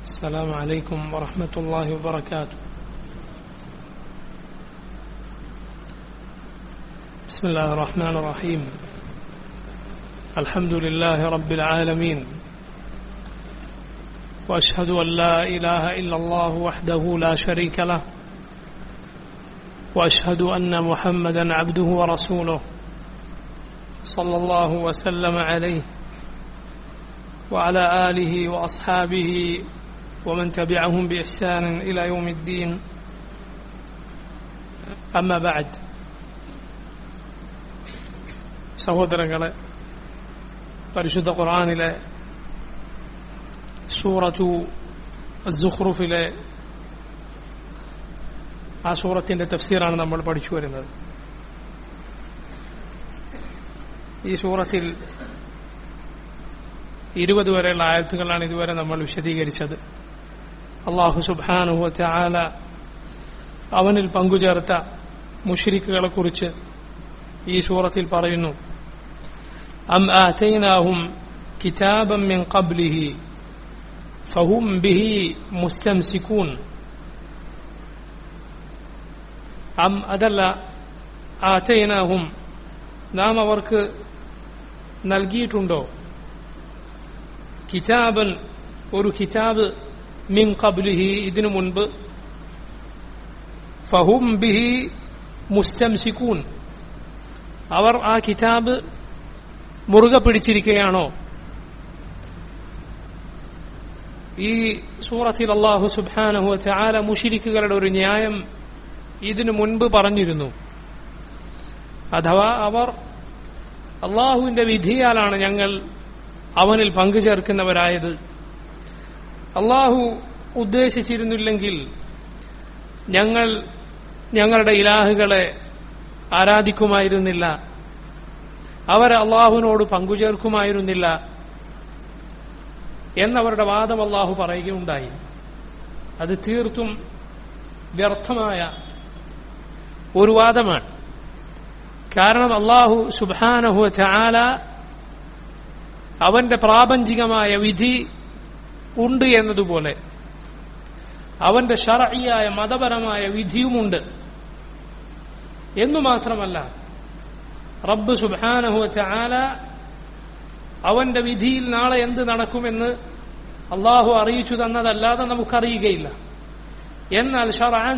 السلام عليكم ورحمة الله وبركاته بسم الله الرحمن الرحيم الحمد لله رب العالمين واشهد ان لا اله الا الله وحده لا شريك له واشهد ان محمدا عبده ورسوله صلى الله وسلم عليه وعلى اله واصحابه ومن تبعهم باحسان الى يوم الدين اما بعد സഹോദരങ്ങളെ പരിശുദ്ധ ഖുർആാനിലെ സൂറത്തു സുഹ്റുഫിലെ ആ സൂറത്തിന്റെ തഫ്സീറാണ് നമ്മൾ പഠിച്ചു വരുന്നത് ഈ സൂറത്തിൽ ഇരുപത് വരെയുള്ള ആയത്തുകളാണ് ഇതുവരെ നമ്മൾ വിശദീകരിച്ചത് അള്ളാഹു സുബാനുഹു ആല അവനിൽ പങ്കുചേർത്ത മുഷരിക്കുകളെ കുറിച്ച് ഈ സൂറത്തിൽ പറയുന്നു അം ആതൈനാഹും കിതാബം മിൻ ഖബ്ലിഹി ഫഹും ബിഹി മുസ്തംസിക്കൂൻ അം അതല്ല ആതൈനാഹും നാം അവർക്ക് നൽകിയിട്ടുണ്ടോ കിതാബൻ ഒരു കിതാബ് മിൻ ഖബ്ലിഹി ഇതിനു മുൻപ് ഫഹും ബിഹി മുസ്തംസിക്കൂൻ അവർ ആ കിതാബ് മുറുകെ പിടിച്ചിരിക്കുകയാണോ ഈ സൂറത്തിൽ അള്ളാഹു സുബാനഹു ആല മുഷിരിക്കുകളുടെ ഒരു ന്യായം ഇതിനു മുൻപ് പറഞ്ഞിരുന്നു അഥവാ അവർ അള്ളാഹുവിന്റെ വിധിയാലാണ് ഞങ്ങൾ അവനിൽ പങ്കുചേർക്കുന്നവരായത് അള്ളാഹു ഉദ്ദേശിച്ചിരുന്നില്ലെങ്കിൽ ഞങ്ങൾ ഞങ്ങളുടെ ഇലാഹുകളെ ആരാധിക്കുമായിരുന്നില്ല അവരെ അള്ളാഹുവിനോട് പങ്കുചേർക്കുമായിരുന്നില്ല എന്നവരുടെ വാദം അള്ളാഹു പറയുകയുണ്ടായി അത് തീർത്തും വ്യർത്ഥമായ ഒരു വാദമാണ് കാരണം അള്ളാഹു സുബാനഹു ചാല അവന്റെ പ്രാപഞ്ചികമായ വിധി ഉണ്ട് എന്നതുപോലെ അവന്റെ ഷറയായ മതപരമായ വിധിയുമുണ്ട് എന്നു മാത്രമല്ല റബ്ബ് സുബാനഹു ചാല അവന്റെ വിധിയിൽ നാളെ എന്ത് നടക്കുമെന്ന് അള്ളാഹു അറിയിച്ചു തന്നതല്ലാതെ നമുക്കറിയുകയില്ല എന്നാൽ ഷറാൻ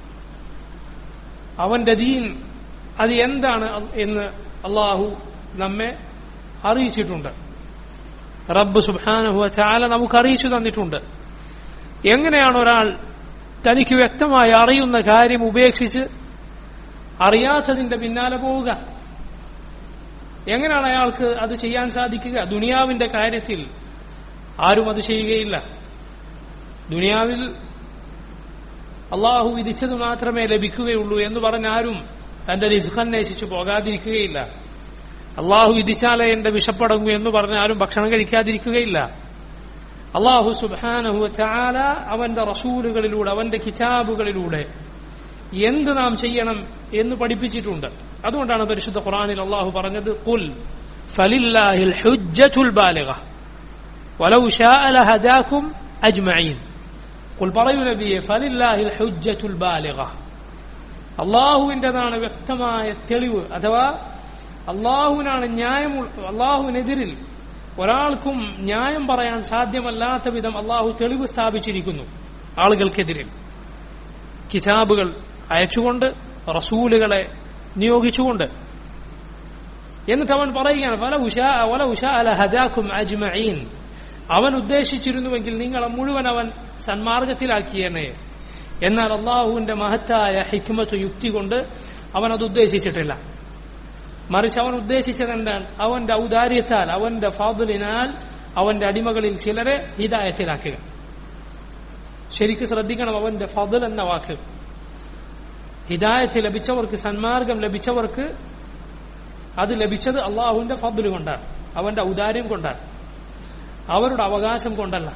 അവന്റെ ദീൻ അത് എന്താണ് എന്ന് അള്ളാഹു നമ്മെ അറിയിച്ചിട്ടുണ്ട് റബ്ബ് സുബാനഹു ചാല നമുക്ക് അറിയിച്ചു തന്നിട്ടുണ്ട് എങ്ങനെയാണ് ഒരാൾ തനിക്ക് വ്യക്തമായി അറിയുന്ന കാര്യം ഉപേക്ഷിച്ച് അറിയാത്തതിന്റെ പിന്നാലെ പോവുക എങ്ങനെയാണ് അയാൾക്ക് അത് ചെയ്യാൻ സാധിക്കുക ദുനിയാവിന്റെ കാര്യത്തിൽ ആരും അത് ചെയ്യുകയില്ല ദുനിയാവിൽ അള്ളാഹു വിധിച്ചത് മാത്രമേ ലഭിക്കുകയുള്ളൂ എന്ന് പറഞ്ഞ ആരും തന്റെ റിസ്ക് അന്വേഷിച്ചു പോകാതിരിക്കുകയില്ല അള്ളാഹു വിധിച്ചാലേ എന്റെ വിഷപ്പടങ്ങൂ എന്ന് പറഞ്ഞ ആരും ഭക്ഷണം കഴിക്കാതിരിക്കുകയില്ല അള്ളാഹു സുബാനഹു ചാല അവന്റെ റസൂലുകളിലൂടെ അവന്റെ കിതാബുകളിലൂടെ എന്ത് നാം ചെയ്യണം എന്ന് പഠിപ്പിച്ചിട്ടുണ്ട് അതുകൊണ്ടാണ് പരിശുദ്ധ ഖുറാനിൽ അള്ളാഹു പറഞ്ഞത് കുൽ ഫലില്ലാഹിൽ ഹുജ്ജത്തുൽ ബാലിഗ വലൗ ശാഅ ലഹദാകും അജ്മഈൻ കുൽ പറയൂ നബിയെ ഫലില്ലാഹിൽ ഹുജ്ജത്തുൽ ബാലിഗ അള്ളാഹുവിൻ്റെതാണ് വ്യക്തമായ തെളിവ് അഥവാ അള്ളാഹുവിനാണ് ന്യായം അള്ളാഹുവിനെതിരിൽ ഒരാൾക്കും ന്യായം പറയാൻ സാധ്യമല്ലാത്ത വിധം അള്ളാഹു തെളിവ് സ്ഥാപിച്ചിരിക്കുന്നു ആളുകൾക്കെതിരിൽ കിതാബുകൾ അയച്ചുകൊണ്ട് റസൂലുകളെ നിയോഗിച്ചുകൊണ്ട് എന്നിട്ട് അവൻ പറയുകയാണ് പല ഉഷാ വല ഉഷാ അല ഹദാക്കും അജ്മഈൻ അവൻ ഉദ്ദേശിച്ചിരുന്നുവെങ്കിൽ നിങ്ങളെ മുഴുവൻ അവൻ സന്മാർഗത്തിലാക്കിയെന്നെ എന്നാൽ അള്ളാഹുവിന്റെ മഹത്തായ ഹിക്മത്ത് യുക്തി കൊണ്ട് അവൻ അത് ഉദ്ദേശിച്ചിട്ടില്ല മറിച്ച് അവൻ ഉദ്ദേശിച്ചത് എന്താണ് അവന്റെ ഔദാര്യത്താൽ അവന്റെ ഫാദുലിനാൽ അവന്റെ അടിമകളിൽ ചിലരെ ഹിതായത്തിലാക്കുക ശരിക്ക് ശ്രദ്ധിക്കണം അവന്റെ ഫضൽ എന്ന വാക്ക് ഹിദായത്ത് ലഭിച്ചവർക്ക് സന്മാർഗം ലഭിച്ചവർക്ക് അത് ലഭിച്ചത് അള്ളാഹുവിന്റെ ഫضൽ കൊണ്ടാണ് അവന്റെ ഔദാര്യം കൊണ്ടാണ് അവരുടെ അവകാശം കൊണ്ടല്ല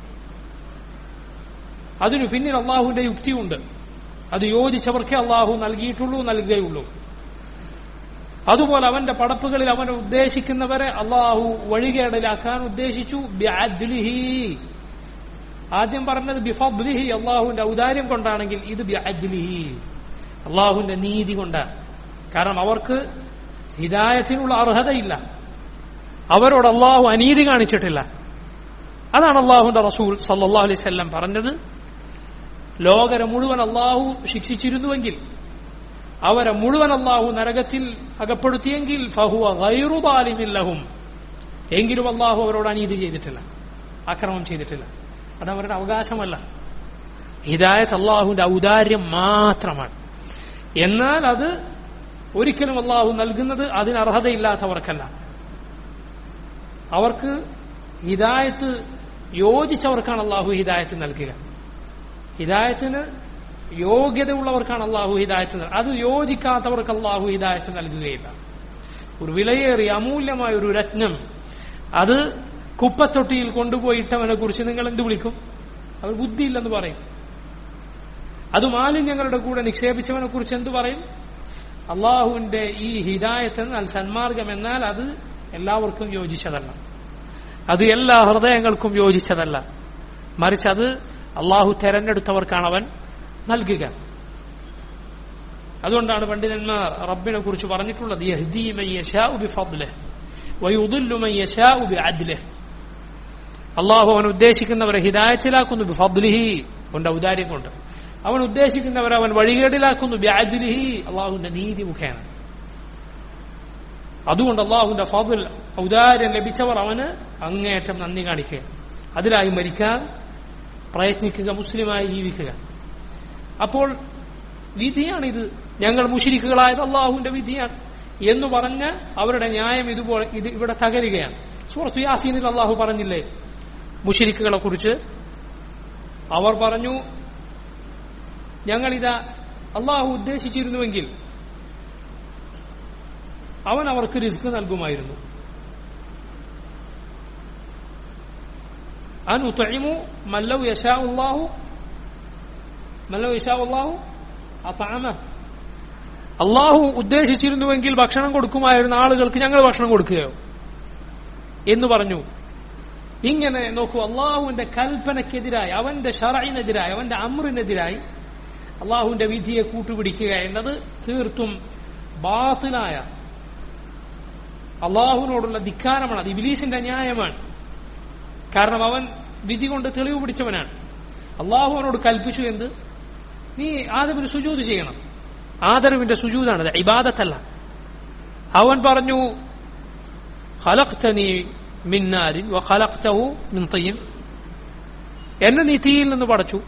അതിനു പിന്നിൽ അള്ളാഹുവിന്റെ യുക്തിയുണ്ട് അത് യോജിച്ചവർക്കേ അള്ളാഹു നൽകിയിട്ടുള്ളൂ നൽകുകയുള്ളൂ അതുപോലെ അവന്റെ പടപ്പുകളിൽ അവൻ ഉദ്ദേശിക്കുന്നവരെ അള്ളാഹു വഴികേടലാക്കാൻ ഉദ്ദേശിച്ചു ബിഅദ്ലിഹി. ആദ്യം പറഞ്ഞത് ബിഫബ്ലിഹി അള്ളാഹുവിന്റെ ഔദാര്യം കൊണ്ടാണെങ്കിൽ ഇത് ബി അജ്ലിഹി അള്ളാഹുവിന്റെ നീതി കൊണ്ടാണ് കാരണം അവർക്ക് ഹിദായത്തിനുള്ള അർഹതയില്ല അവരോട് അള്ളാഹു അനീതി കാണിച്ചിട്ടില്ല അതാണ് അള്ളാഹുന്റെ റസൂൽ സല്ലാ അലൈവല്ലം പറഞ്ഞത് ലോകരെ മുഴുവൻ അള്ളാഹു ശിക്ഷിച്ചിരുന്നുവെങ്കിൽ അവരെ മുഴുവൻ അള്ളാഹു നരകത്തിൽ അകപ്പെടുത്തിയെങ്കിൽ ഫഹുവ ഗൈറുബാലിമില്ലഹും എങ്കിലും അള്ളാഹു അവരോട് അനീതി ചെയ്തിട്ടില്ല അക്രമം ചെയ്തിട്ടില്ല അത് അവരുടെ അവകാശമല്ല ഹിദായത്ത് അള്ളാഹുവിന്റെ ഔദാര്യം മാത്രമാണ് എന്നാൽ അത് ഒരിക്കലും അള്ളാഹു നൽകുന്നത് അതിന് അർഹതയില്ലാത്തവർക്കല്ല അവർക്ക് ഹിദായത്ത് യോജിച്ചവർക്കാണ് അള്ളാഹു ഹിദായത്ത് നൽകുക ഹിദായത്തിന് യോഗ്യതയുള്ളവർക്കാണ് അള്ളാഹു ഹിദായത്ത് നൽകുക അത് യോജിക്കാത്തവർക്ക് അള്ളാഹു ഹിദായത്ത് നൽകുകയില്ല ഒരു വിലയേറിയ അമൂല്യമായ ഒരു രത്നം അത് കുപ്പത്തൊട്ടിയിൽ കൊണ്ടുപോയിട്ടവനെ കുറിച്ച് നിങ്ങൾ എന്ത് വിളിക്കും അവർ ബുദ്ധിയില്ലെന്ന് പറയും അത് മാലിന്യങ്ങളുടെ കൂടെ നിക്ഷേപിച്ചവനെ കുറിച്ച് എന്തു പറയും അള്ളാഹുവിന്റെ ഈ ഹിദായത്ത് എന്നാൽ സന്മാർഗം എന്നാൽ അത് എല്ലാവർക്കും യോജിച്ചതല്ല അത് എല്ലാ ഹൃദയങ്ങൾക്കും യോജിച്ചതല്ല മറിച്ച് അത് അള്ളാഹു തെരഞ്ഞെടുത്തവർക്കാണ് അവൻ നൽകുക അതുകൊണ്ടാണ് പണ്ഡിതന്മാർ റബ്ബിനെ കുറിച്ച് പറഞ്ഞിട്ടുള്ളത് അള്ളാഹു അവൻ ഉദ്ദേശിക്കുന്നവരെ ഹിദായത്തിലാക്കുന്നു ബിഫദ്ലിഹി അവന്റെ ഔദാര്യം കൊണ്ട് അവൻ ഉദ്ദേശിക്കുന്നവരെ അവൻ വഴികേടിലാക്കുന്നു ബ്യാജിലിഹി അള്ളാഹുവിന്റെ നീതി മുഖേന അതുകൊണ്ട് അള്ളാഹുവിന്റെ ഫضൽ ഔദാര്യം ലഭിച്ചവർ അവന് അങ്ങേയറ്റം നന്ദി കാണിക്കുക അതിലായി മരിക്കാൻ പ്രയത്നിക്കുക മുസ്ലിമായി ജീവിക്കുക അപ്പോൾ വിധിയാണിത് ഞങ്ങൾ മുഷിരിക്കുകളായത് അള്ളാഹുവിന്റെ വിധിയാണ് എന്ന് പറഞ്ഞ അവരുടെ ന്യായം ഇതുപോലെ ഇത് ഇവിടെ തകരുകയാണ് സൂറത്ത് യാസീനിൽ അള്ളാഹു പറഞ്ഞില്ലേ മുഷിരിക്കുകളെ കുറിച്ച് അവർ പറഞ്ഞു ഞങ്ങളിതാ അള്ളാഹു ഉദ്ദേശിച്ചിരുന്നുവെങ്കിൽ അവൻ അവർക്ക് റിസ്ക് നൽകുമായിരുന്നു അൻ ഉത്തഴിമു മല്ലവ് യശാ ഉള്ളാഹു മല്ലവ് യശാ ഉള്ളാഹു അതാമ അള്ളാഹു ഉദ്ദേശിച്ചിരുന്നുവെങ്കിൽ ഭക്ഷണം കൊടുക്കുമായിരുന്ന ആളുകൾക്ക് ഞങ്ങൾ ഭക്ഷണം കൊടുക്കുകയോ എന്ന് പറഞ്ഞു ഇങ്ങനെ നോക്കൂ അള്ളാഹുവിന്റെ കൽപ്പനയ്ക്കെതിരായി അവന്റെ ഷറയിനെതിരായി അവന്റെ അമ്രിനെതിരായി അള്ളാഹുവിന്റെ വിധിയെ കൂട്ടുപിടിക്കുക എന്നത് തീർത്തും ബാത്തിലായ അള്ളാഹുവിനോടുള്ള ധിക്കാരമാണ് അത് ഇബിലീസിന്റെ ന്യായമാണ് കാരണം അവൻ വിധി കൊണ്ട് തെളിവ് പിടിച്ചവനാണ് അള്ളാഹു അവനോട് കൽപ്പിച്ചു എന്ത് നീ ആദമിന് സുജൂത് ചെയ്യണം ആദരവിന്റെ സുജൂതാണത് ഇബാദത്തല്ല അവൻ പറഞ്ഞു ഖലഖ്തനി മിൻ നാരിൻ വഖലഖ്തഹു മിൻ തീൻ എന്നെ നീ തീയിൽ നിന്ന് പടച്ചു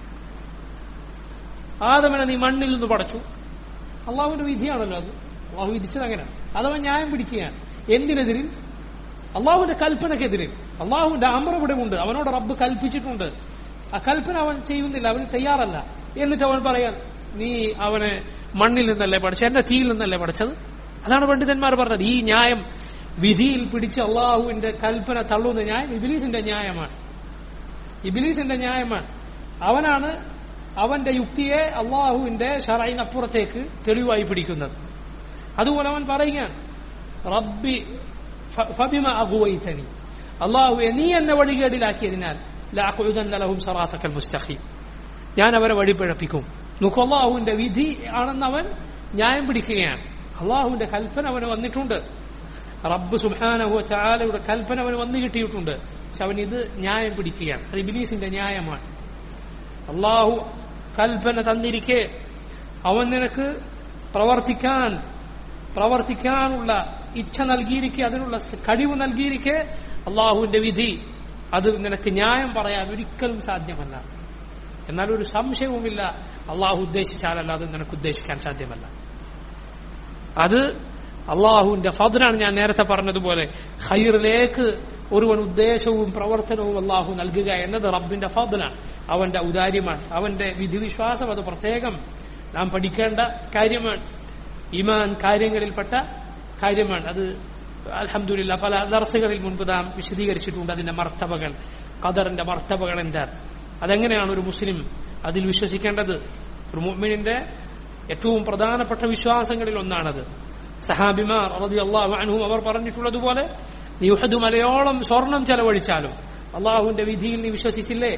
ആദമിനെ നീ മണ്ണിൽ നിന്ന് പടച്ചു അള്ളാഹുവിന്റെ വിധിയാണല്ലോ അത് അള്ളാഹു വിധിച്ചത് അങ്ങനെ അതവൻ ന്യായം പിടിക്കുകയാണ് എന്തിനെതിരിൽ അള്ളാഹുവിന്റെ കൽപ്പനക്കെതിരിൽ അള്ളാഹുവിന്റെ അമർ ഇവിടെ ഉണ്ട് അവനോട് റബ്ബ് കൽപ്പിച്ചിട്ടുണ്ട് ആ കൽപ്പന അവൻ ചെയ്യുന്നില്ല അവന് തയ്യാറല്ല എന്നിട്ട് അവൻ പറയാൻ നീ അവനെ മണ്ണിൽ നിന്നല്ലേ പഠിച്ചത് എന്നെ തീയിൽ നിന്നല്ലേ പഠിച്ചത് അതാണ് പണ്ഡിതന്മാർ പറഞ്ഞത് ഈ ന്യായം വിധിയിൽ പിടിച്ച് അള്ളാഹുവിന്റെ കൽപ്പന തള്ളുന്ന ന്യായം ഇബിലീസിന്റെ ന്യായമാണ് ഇബിലീസിന്റെ ന്യായമാണ് അവനാണ് അവന്റെ യുക്തിയെ അള്ളാഹുവിന്റെ ഷറൈനപ്പുറത്തേക്ക് തെളിവായി പിടിക്കുന്നത് അതുപോലെ അവൻ പറയുകയാണ് റബ്ബി ഫബിമ അഗുവൈതനി അള്ളാഹുവെ നീ എന്നെ വഴികേടിലാക്കിയതിനാൽ ലാഖുദന്ന ലഹും സറാത്തക്കൽ മുസ്തഖീം ഞാൻ അവരെ വഴിപിഴപ്പിക്കും നോക്കൂ അള്ളാഹുവിന്റെ വിധി ആണെന്ന് അവൻ ന്യായം പിടിക്കുകയാണ് അള്ളാഹുവിന്റെ കൽപ്പന അവന് വന്നിട്ടുണ്ട് റബ്ബ് സുബാനഹു ചാലയുടെ കൽപ്പന അവന് വന്നു കിട്ടിയിട്ടുണ്ട് പക്ഷെ അവൻ ഇത് ന്യായം പിടിക്കുകയാണ് അത് ഇബിലീസിന്റെ ന്യായമാണ് അള്ളാഹു കൽപ്പന തന്നിരിക്കെ അവൻ നിനക്ക് പ്രവർത്തിക്കാൻ പ്രവർത്തിക്കാനുള്ള ഇച്ഛ നൽകിയിരിക്കെ അതിനുള്ള കഴിവ് നൽകിയിരിക്കെ അള്ളാഹുവിന്റെ വിധി അത് നിനക്ക് ന്യായം പറയാൻ ഒരിക്കലും സാധ്യമല്ല എന്നാൽ ഒരു സംശയവുമില്ല അള്ളാഹു ഉദ്ദേശിച്ചാലല്ല അത് നിനക്ക് ഉദ്ദേശിക്കാൻ സാധ്യമല്ല അത് അള്ളാഹുവിന്റെ ഫതിനാണ് ഞാൻ നേരത്തെ പറഞ്ഞതുപോലെ ഹൈറിലേക്ക് ഒരുവൻ ഉദ്ദേശവും പ്രവർത്തനവും അള്ളാഹു നൽകുക എന്നത് റബ്ബിന്റെ ഫതിലാണ് അവന്റെ ഔദാര്യമാണ് അവന്റെ വിധിവിശ്വാസം അത് പ്രത്യേകം നാം പഠിക്കേണ്ട കാര്യമാണ് ഇമാൻ കാര്യങ്ങളിൽപ്പെട്ട കാര്യമാണ് അത് അലഹമില്ല പല ദർസുകളിൽ മുൻപ് നാം വിശദീകരിച്ചിട്ടുണ്ട് അതിന്റെ മർത്തബകൾ ഖദറിന്റെ മർത്തബകൾ എന്താണ് അതെങ്ങനെയാണ് ഒരു മുസ്ലിം അതിൽ വിശ്വസിക്കേണ്ടത് ഒരു മുഅ്മിനിന്റെ ഏറ്റവും പ്രധാനപ്പെട്ട വിശ്വാസങ്ങളിൽ ഒന്നാണത് സഹാബിമാർ റതി അള്ളാഹു അൻഹും അവർ പറഞ്ഞിട്ടുള്ളതുപോലെ നീ ഉഹദ് മലയോളം സ്വർണം ചെലവഴിച്ചാലും അള്ളാഹുവിന്റെ വിധിയിൽ നീ വിശ്വസിച്ചില്ലേ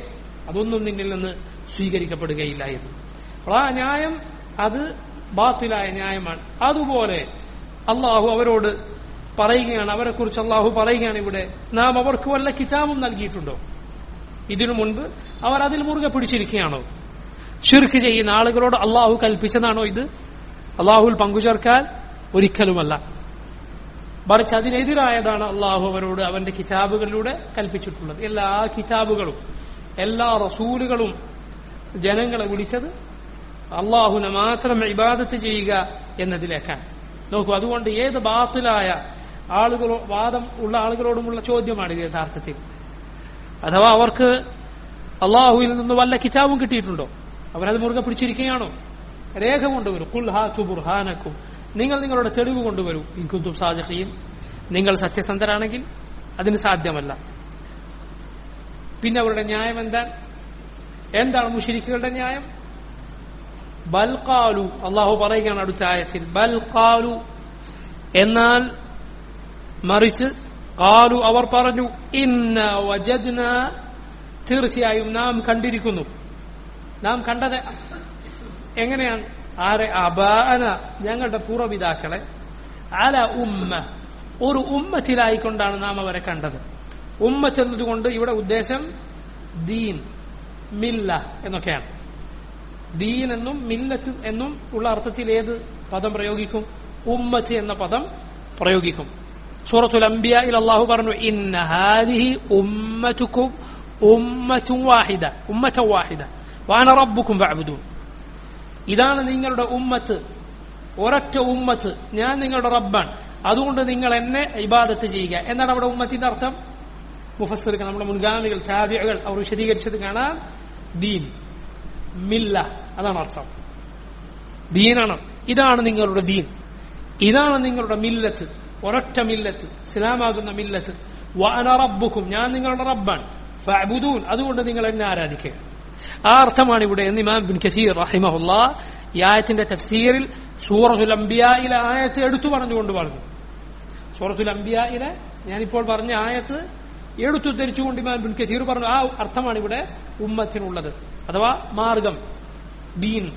അതൊന്നും നിന്നിൽ നിന്ന് സ്വീകരിക്കപ്പെടുകയില്ലായിരുന്നു അപ്പോൾ ആ ന്യായം അത് ബാത്തിലായ ന്യായമാണ് അതുപോലെ അള്ളാഹു അവരോട് പറയുകയാണ് അവരെക്കുറിച്ച് അള്ളാഹു പറയുകയാണ് ഇവിടെ നാം അവർക്ക് വല്ല കിതാബും നൽകിയിട്ടുണ്ടോ ഇതിനു മുൻപ് അവർ അതിൽ മുറുകെ പിടിച്ചിരിക്കുകയാണോ ഷിർക്ക് ചെയ്യുന്ന ആളുകളോട് അള്ളാഹു കൽപ്പിച്ചതാണോ ഇത് അള്ളാഹുൽ പങ്കുചേർക്കാൻ ഒരിക്കലുമല്ല മറിച്ച് അതിനെതിരായതാണ് അള്ളാഹു അവരോട് അവന്റെ കിതാബുകളിലൂടെ കൽപ്പിച്ചിട്ടുള്ളത് എല്ലാ കിതാബുകളും എല്ലാ റസൂലുകളും ജനങ്ങളെ വിളിച്ചത് അള്ളാഹുനെ മാത്രം ഇബാദത്ത് ചെയ്യുക എന്നതിലേക്കാണ് നോക്കൂ അതുകൊണ്ട് ഏത് ബാത്തിലായ ആളുകളോ വാദം ഉള്ള ആളുകളോടുമുള്ള ചോദ്യമാണ് ഇത് യഥാർത്ഥത്തിൽ അഥവാ അവർക്ക് അള്ളാഹുവിൽ നിന്ന് വല്ല കിതാബും കിട്ടിയിട്ടുണ്ടോ അവരത് മുറുകെ പിടിച്ചിരിക്കുകയാണോ രേഖ കൊണ്ടുവരൂ കുൽ ഹാത്തു ബുർഹാനക്കും നിങ്ങൾ നിങ്ങളുടെ തെളിവ് കൊണ്ടുവരൂ ഇൻകുന്തും സാജഹയും നിങ്ങൾ സത്യസന്ധരാണെങ്കിൽ അതിന് സാധ്യമല്ല പിന്നെ അവരുടെ ന്യായം എന്താണ് എന്താണ് മുഷിരിക്കുകളുടെ ന്യായം ബൽക്കാലു അള്ളാഹു പറയുകയാണ് അടുത്ത ആയത്തിൽ ബൽക്കാലു എന്നാൽ മറിച്ച് കാലു അവർ പറഞ്ഞു ഇന്ന വജദ്ന തീർച്ചയായും നാം കണ്ടിരിക്കുന്നു നാം കണ്ടത് എങ്ങനെയാണ് ആരെ അബാന ഞങ്ങളുടെ പൂർവ്വപിതാക്കളെ അല ഉമ്മ ഒരു ഉമ്മത്തിലായിക്കൊണ്ടാണ് നാം അവരെ കണ്ടത് ഉമ്മത്ത് എന്നതുകൊണ്ട് ഇവിടെ ഉദ്ദേശം ദീൻ മില്ല എന്നൊക്കെയാണ് ദീൻ എന്നും മില്ലത്ത് എന്നും ഉള്ള അർത്ഥത്തിൽ ഏത് പദം പ്രയോഗിക്കും ഉമ്മത്ത് എന്ന പദം പ്രയോഗിക്കും സൂറത്തുൽ അംബിയയിൽ അള്ളാഹു പറഞ്ഞു ഇന്ന ഹാദിഹി ഉമ്മത്തുക്കും ഉമ്മത്തും വാഹിദ ഉമ്മത്ത വാഹിദ വാന റബ്ബുക്കും ഫഅബ്ദൂൻ ഇതാണ് നിങ്ങളുടെ ഉമ്മത്ത് ഒരൊറ്റ ഉമ്മത്ത് ഞാൻ നിങ്ങളുടെ റബ്ബാണ് അതുകൊണ്ട് നിങ്ങൾ എന്നെ ഇബാദത്ത് ചെയ്യുക എന്നാണ് അവിടെ ഉമ്മത്തിന്റെ അർത്ഥം മുഫസ്സിർക്ക് നമ്മുടെ മുൻഗാമികൾ താബികൾ അവർ വിശദീകരിച്ചത് കാണാൻ ദീൻ മില്ല അതാണ് അർത്ഥം ദീനാണ് ഇതാണ് നിങ്ങളുടെ ദീൻ ഇതാണ് നിങ്ങളുടെ മില്ലത്ത് ഒരൊറ്റ മില്ലത്ത് ഇസ്ലാമാകുന്ന മില്ലത്ത് വാന റബ്ബുക്കും ഞാൻ നിങ്ങളുടെ റബ്ബാണ് ഫഅബുദൂൻ അതുകൊണ്ട് നിങ്ങൾ എന്നെ ആരാധിക്കുക ആ അർത്ഥമാണ് ഇവിടെ എന്ന് ഇമാം ബിൻ കസീർ റഹിമഹുല്ല ഈ ആയത്തിന്റെ തഫ്സീറിൽ സൂറത്തുൽ അംബിയയിലെ ആയത്ത് എടുത്തു പറഞ്ഞുകൊണ്ട് പറഞ്ഞു സൂറത്തുൽ അംബിയയിലെ ഞാനിപ്പോൾ പറഞ്ഞ ആയത്ത് എടുത്തു ധരിച്ചുകൊണ്ട് ഇമാം ബിൻ കസീർ പറഞ്ഞു ആ അർത്ഥമാണ് ഇവിടെ ഉമ്മത്തിനുള്ളത് അഥവാ മാർഗം ദീൻ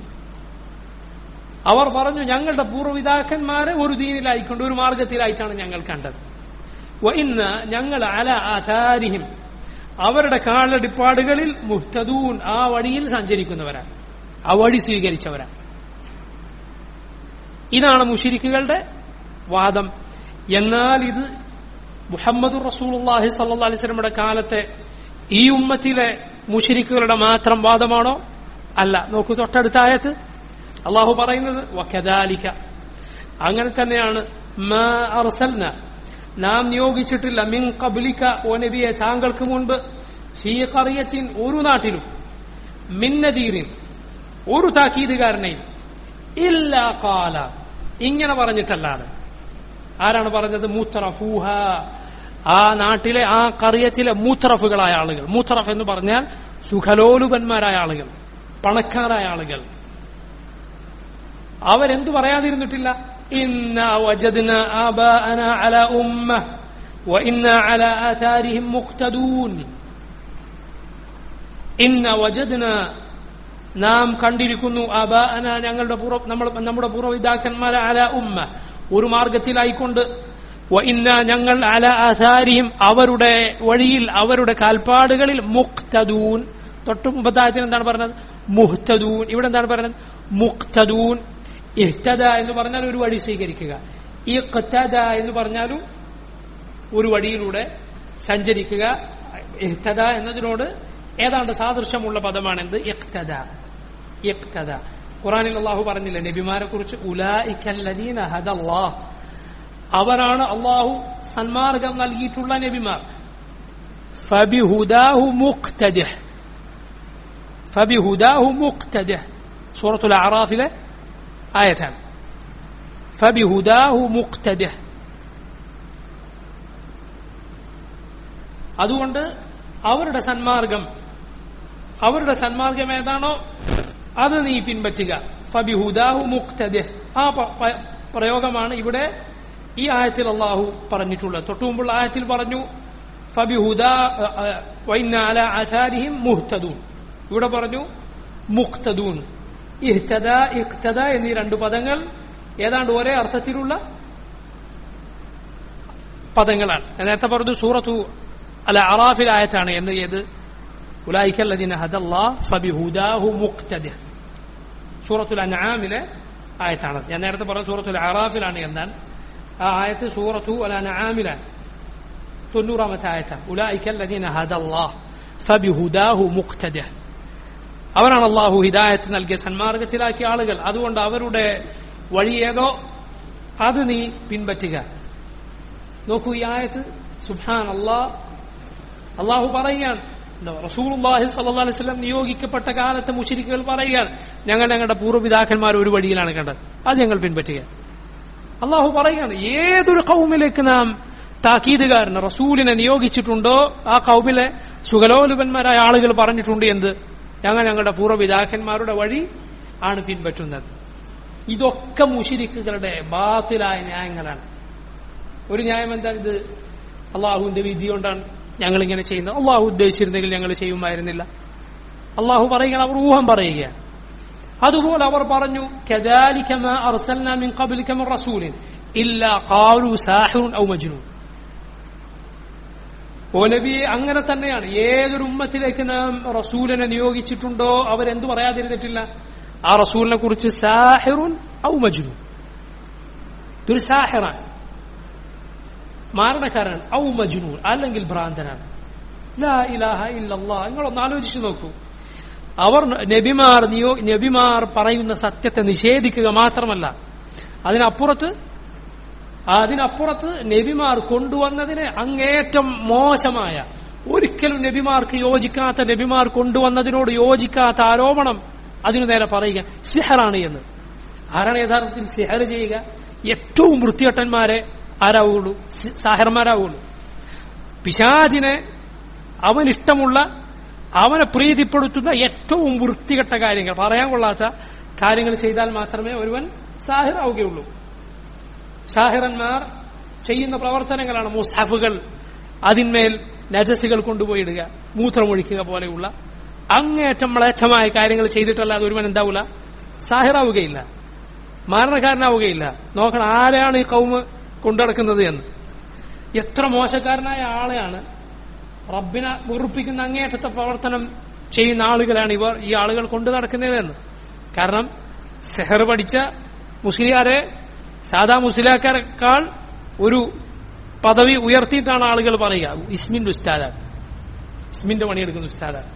അവർ പറഞ്ഞു ഞങ്ങളുടെ പൂർവ്വപിതാക്കന്മാരെ ഒരു ദീനിലായിക്കൊണ്ട് ഒരു മാർഗത്തിലായിട്ടാണ് ഞങ്ങൾ കണ്ടത് ഇന്ന് ഞങ്ങൾ അല ആധാരിഹിം അവരുടെ കാലടിപ്പാടുകളിൽ മുഹ്തദൂൻ ആ വഴിയിൽ സഞ്ചരിക്കുന്നവരാണ് ആ വഴി സ്വീകരിച്ചവരാണ് ഇതാണ് മുഷിരിക്കുകളുടെ വാദം എന്നാൽ ഇത് മുഹമ്മദ് റസൂലുള്ളാഹി സല്ലല്ലാഹു അലൈഹി വസല്ലമയുടെ കാലത്തെ ഈ ഉമ്മത്തിലെ മുഷിരിക്കുകളുടെ മാത്രം വാദമാണോ അല്ല നോക്കൂ തൊട്ടടുത്ത ആയത്ത് അള്ളാഹു പറയുന്നത് വക്കദാലിക അങ്ങനെ തന്നെയാണ് മാ അർസൽന നാം നിയോഗിച്ചിട്ടില്ല മിൻ കബുലിക്ക ഓ നബിയെ താങ്കൾക്ക് മുൻപ് ഫീ ഖറിയത്തിൻ ഒരു നാട്ടിലും മിന്നദീറിൻ ഒരു താക്കീതുകാരനെയും ഇല്ല കാല ഇങ്ങനെ പറഞ്ഞിട്ടല്ലാതെ ആരാണ് പറഞ്ഞത് മൂത്രഫൂഹ ആ നാട്ടിലെ ആ കറിയത്തിലെ മൂത്രഫുകളായ ആളുകൾ മൂത്രഫ് എന്ന് പറഞ്ഞാൽ സുഖലോലുപന്മാരായ ആളുകൾ പണക്കാരായ ആളുകൾ അവരെന്തു പറയാതിരുന്നിട്ടില്ല ഇന്ന വജദ്ന ആബാഅന അല ഉമ്മ وإن على آثارهم مقتدون ഇന്ന വജദ്ന നാം കണ്ടിരിക്കുന്നു അബാഅന ഞങ്ങളുടെ പൂർവ്വ നമ്മൾ നമ്മുടെ പൂർവ്വപിതാക്കന്മാരെ അല ഉമ്മ ഒരു മാർഗത്തിലായിക്കൊണ്ട് ഇന്ന ഞങ്ങൾ അല ആസാരിയും അവരുടെ വഴിയിൽ അവരുടെ കാൽപ്പാടുകളിൽ മുക്തദൂൻ തൊട്ട് മുമ്പത്തായത്തിന് എന്താണ് പറഞ്ഞത് മുഹ്തദൂൻ ഇവിടെ എന്താണ് പറഞ്ഞത് മുക്തദൂൻ ഇഹ്തദ എന്ന് പറഞ്ഞാൽ ഒരു വഴി സ്വീകരിക്കുക ഇഖ്തദ എന്ന് പറഞ്ഞാലും ഒരു വഴിയിലൂടെ സഞ്ചരിക്കുക ഇഹ്തദ എന്നതിനോട് ഏതാണ്ട് സാദൃശ്യമുള്ള പദമാണെന്ത് ഇഖ്തദ ഇഖ്തദ ഖുറാനിൽ അള്ളാഹു പറഞ്ഞില്ല നബിമാരെ കുറിച്ച് ഉലായിക്കല്ലദീന ഹദല്ലാഹ് അവരാണ് അള്ളാഹു സന്മാർഗം നൽകിയിട്ടുള്ള നബിമാർ ഫബിഹുദാഹു മുഖ്തദിഹ് ഫബിഹുദാഹു മുഖ്തദിഹ് സൂറത്തുൽ അറാഫിലെ ആയത്താണ് ഫബിഹുദാഹു മുഖ്തദിഹ് അതുകൊണ്ട് അവരുടെ സന്മാർഗം അവരുടെ സന്മാർഗം ഏതാണോ അത് നീ പിൻപറ്റുക ഫബിഹുദാഹു മുക്തദിഹ് ആ പ- പ- പ്രയോഗമാണ് ഇവിടെ ഈ ആയത്തിൽ അള്ളാഹു പറഞ്ഞിട്ടുള്ളത് തൊട്ടു മുമ്പുള്ള ആയത്തിൽ പറഞ്ഞു ഫബിഹുദ വൈന്ന അല ആചാരിഹിം മുഹ്തദൂൻ ഇവിടെ പറഞ്ഞു മുക്തദൂൻ ഇഹ്തദ ഇഖ്തദ എന്നീ രണ്ട് പദങ്ങൾ ഏതാണ്ട് ഒരേ അർത്ഥത്തിലുള്ള പദങ്ങളാണ് ഞാൻ നേരത്തെ പറഞ്ഞു സൂറത്തു അല്ല അറാഫിലായത്താണ് എന്ന് ഏത് ഉലായിക്കല്ലദിന ഹദല്ലാ ഫബിഹുദാഹു മുക്തദ സൂറത്തുൽ അൻആമിലെ ആയത്താണ് ഞാൻ നേരത്തെ പറഞ്ഞ സൂറത്തുൽ അറാഫിലാണ് എന്നാൽ ആ ആയത്ത് സൂറത്തു അൽ അൻആമിലാണ് തൊണ്ണൂറാമത്തെ ആയത്താണ് ഉലായിക്കല്ലദിന ഹദല്ലാ ഫബിഹുദാഹു മുക്തദ അവരാണ് അള്ളാഹു ഹിദായത്ത് നൽകിയ സന്മാർഗത്തിലാക്കിയ ആളുകൾ അതുകൊണ്ട് അവരുടെ വഴി ഏതോ അത് നീ പിൻപറ്റുക നോക്കൂ ഈ ആയത്ത് സുഹാൻ അള്ളാ അള്ളാഹു പറയുകയാണ് റസൂലുള്ളാഹി സല്ലല്ലാഹു അലൈഹി വസല്ലം നിയോഗിക്കപ്പെട്ട കാലത്തെ മുശരിക്കുകൾ പറയുകയാണ് ഞങ്ങൾ ഞങ്ങളുടെ പൂർവ്വപിതാക്കന്മാർ ഒരു വഴിയിലാണ് കണ്ടത് അത് ഞങ്ങൾ പിൻപറ്റുക അള്ളാഹു പറയുകയാണ് ഏതൊരു കൗമിലേക്ക് നാം താക്കീതുകാരന് റസൂലിനെ നിയോഗിച്ചിട്ടുണ്ടോ ആ കൗമിലെ സുഖലോലുപന്മാരായ ആളുകൾ പറഞ്ഞിട്ടുണ്ട് എന്ത് ഞങ്ങൾ ഞങ്ങളുടെ പൂർവ്വപിതാക്കന്മാരുടെ വഴി ആണ് പിൻപറ്റുന്നത് ഇതൊക്കെ മുഷിരിക്കുകളുടെ ബാത്തിലായ ന്യായങ്ങളാണ് ഒരു ന്യായം എന്താ ഇത് അള്ളാഹുവിന്റെ വിധി കൊണ്ടാണ് ഞങ്ങൾ ഇങ്ങനെ ചെയ്യുന്നത് അള്ളാഹു ഉദ്ദേശിച്ചിരുന്നെങ്കിൽ ഞങ്ങൾ ചെയ്യുമായിരുന്നില്ല അള്ളാഹു പറയുകയാണ് അവർ ഊഹം പറയുകയാണ് അതുപോലെ അവർ പറഞ്ഞു كذلك ما أرسلنا من قبلك من رسول إلا قالوا ساحر أو مجنون ഓ നബിയെ അങ്ങനെ തന്നെയാണ് ഏതൊരു ഉമ്മത്തിലേക്ക് നാം റസൂലിനെ നിയോഗിച്ചിട്ടുണ്ടോ അവരെന്തു പറയാതിരുന്നിട്ടില്ല ആ റസൂലിനെ കുറിച്ച് സാഹിറുൻ ഔ മജ്നു ഇതൊരു സാഹിറാണ് മാരണക്കാരനാണ് ഔ മജ്നൂൻ അല്ലെങ്കിൽ ഭ്രാന്തനാണ് ലാ ഇലാഹ ഇല്ലല്ലാ നിങ്ങളൊന്ന് ആലോചിച്ചു നോക്കൂ അവർ നബിമാർ നിയോ നബിമാർ പറയുന്ന സത്യത്തെ നിഷേധിക്കുക മാത്രമല്ല അതിനപ്പുറത്ത് അതിനപ്പുറത്ത് നബിമാർ കൊണ്ടുവന്നതിന് അങ്ങേറ്റം മോശമായ ഒരിക്കലും നബിമാർക്ക് യോജിക്കാത്ത നബിമാർ കൊണ്ടുവന്നതിനോട് യോജിക്കാത്ത ആരോപണം അതിനു നേരെ പറയുക സിഹറാണ് എന്ന് ആരാണ് യഥാർത്ഥത്തിൽ സിഹർ ചെയ്യുക ഏറ്റവും വൃത്തികെട്ടന്മാരെ ആരാവുള്ളൂ സാഹർമാരാവുള്ളൂ പിശാജിനെ അവനിഷ്ടമുള്ള അവനെ പ്രീതിപ്പെടുത്തുന്ന ഏറ്റവും വൃത്തികെട്ട കാര്യങ്ങൾ പറയാൻ കൊള്ളാത്ത കാര്യങ്ങൾ ചെയ്താൽ മാത്രമേ ഒരുവൻ സാഹിറാവുകയുള്ളൂ സാഹിറന്മാർ ചെയ്യുന്ന പ്രവർത്തനങ്ങളാണ് മുസാഫുകൾ അതിന്മേൽ നജസുകൾ കൊണ്ടുപോയിടുക മൂത്രമൊഴിക്കുക പോലെയുള്ള അങ്ങേറ്റം മ്ലേച്ഛമായ കാര്യങ്ങൾ ചെയ്തിട്ടല്ലാതെ ഒരുവൻ എന്താവൂല സാഹിറാവുകയില്ല മരണക്കാരനാവുകയില്ല നോക്കണം ആരെയാണ് ഈ കൗമ് കൊണ്ടുനടക്കുന്നത് എന്ന് എത്ര മോശക്കാരനായ ആളെയാണ് റബ്ബിനെ വെറുപ്പിക്കുന്ന അങ്ങേറ്റത്തെ പ്രവർത്തനം ചെയ്യുന്ന ആളുകളാണ് ഇവർ ഈ ആളുകൾ കൊണ്ടു നടക്കുന്നതെന്ന് കാരണം സെഹർ പഠിച്ച മുസ്ലിയാരെ സാധാ മുസ്ലിയാക്കാരെക്കാൾ ഒരു പദവി ഉയർത്തിയിട്ടാണ് ആളുകൾ പറയുക ഇസ്മിന്റെ ഉസ്താദാണ് ഇസ്മിന്റെ പണിയെടുക്കുന്ന ഉസ്താദാണ്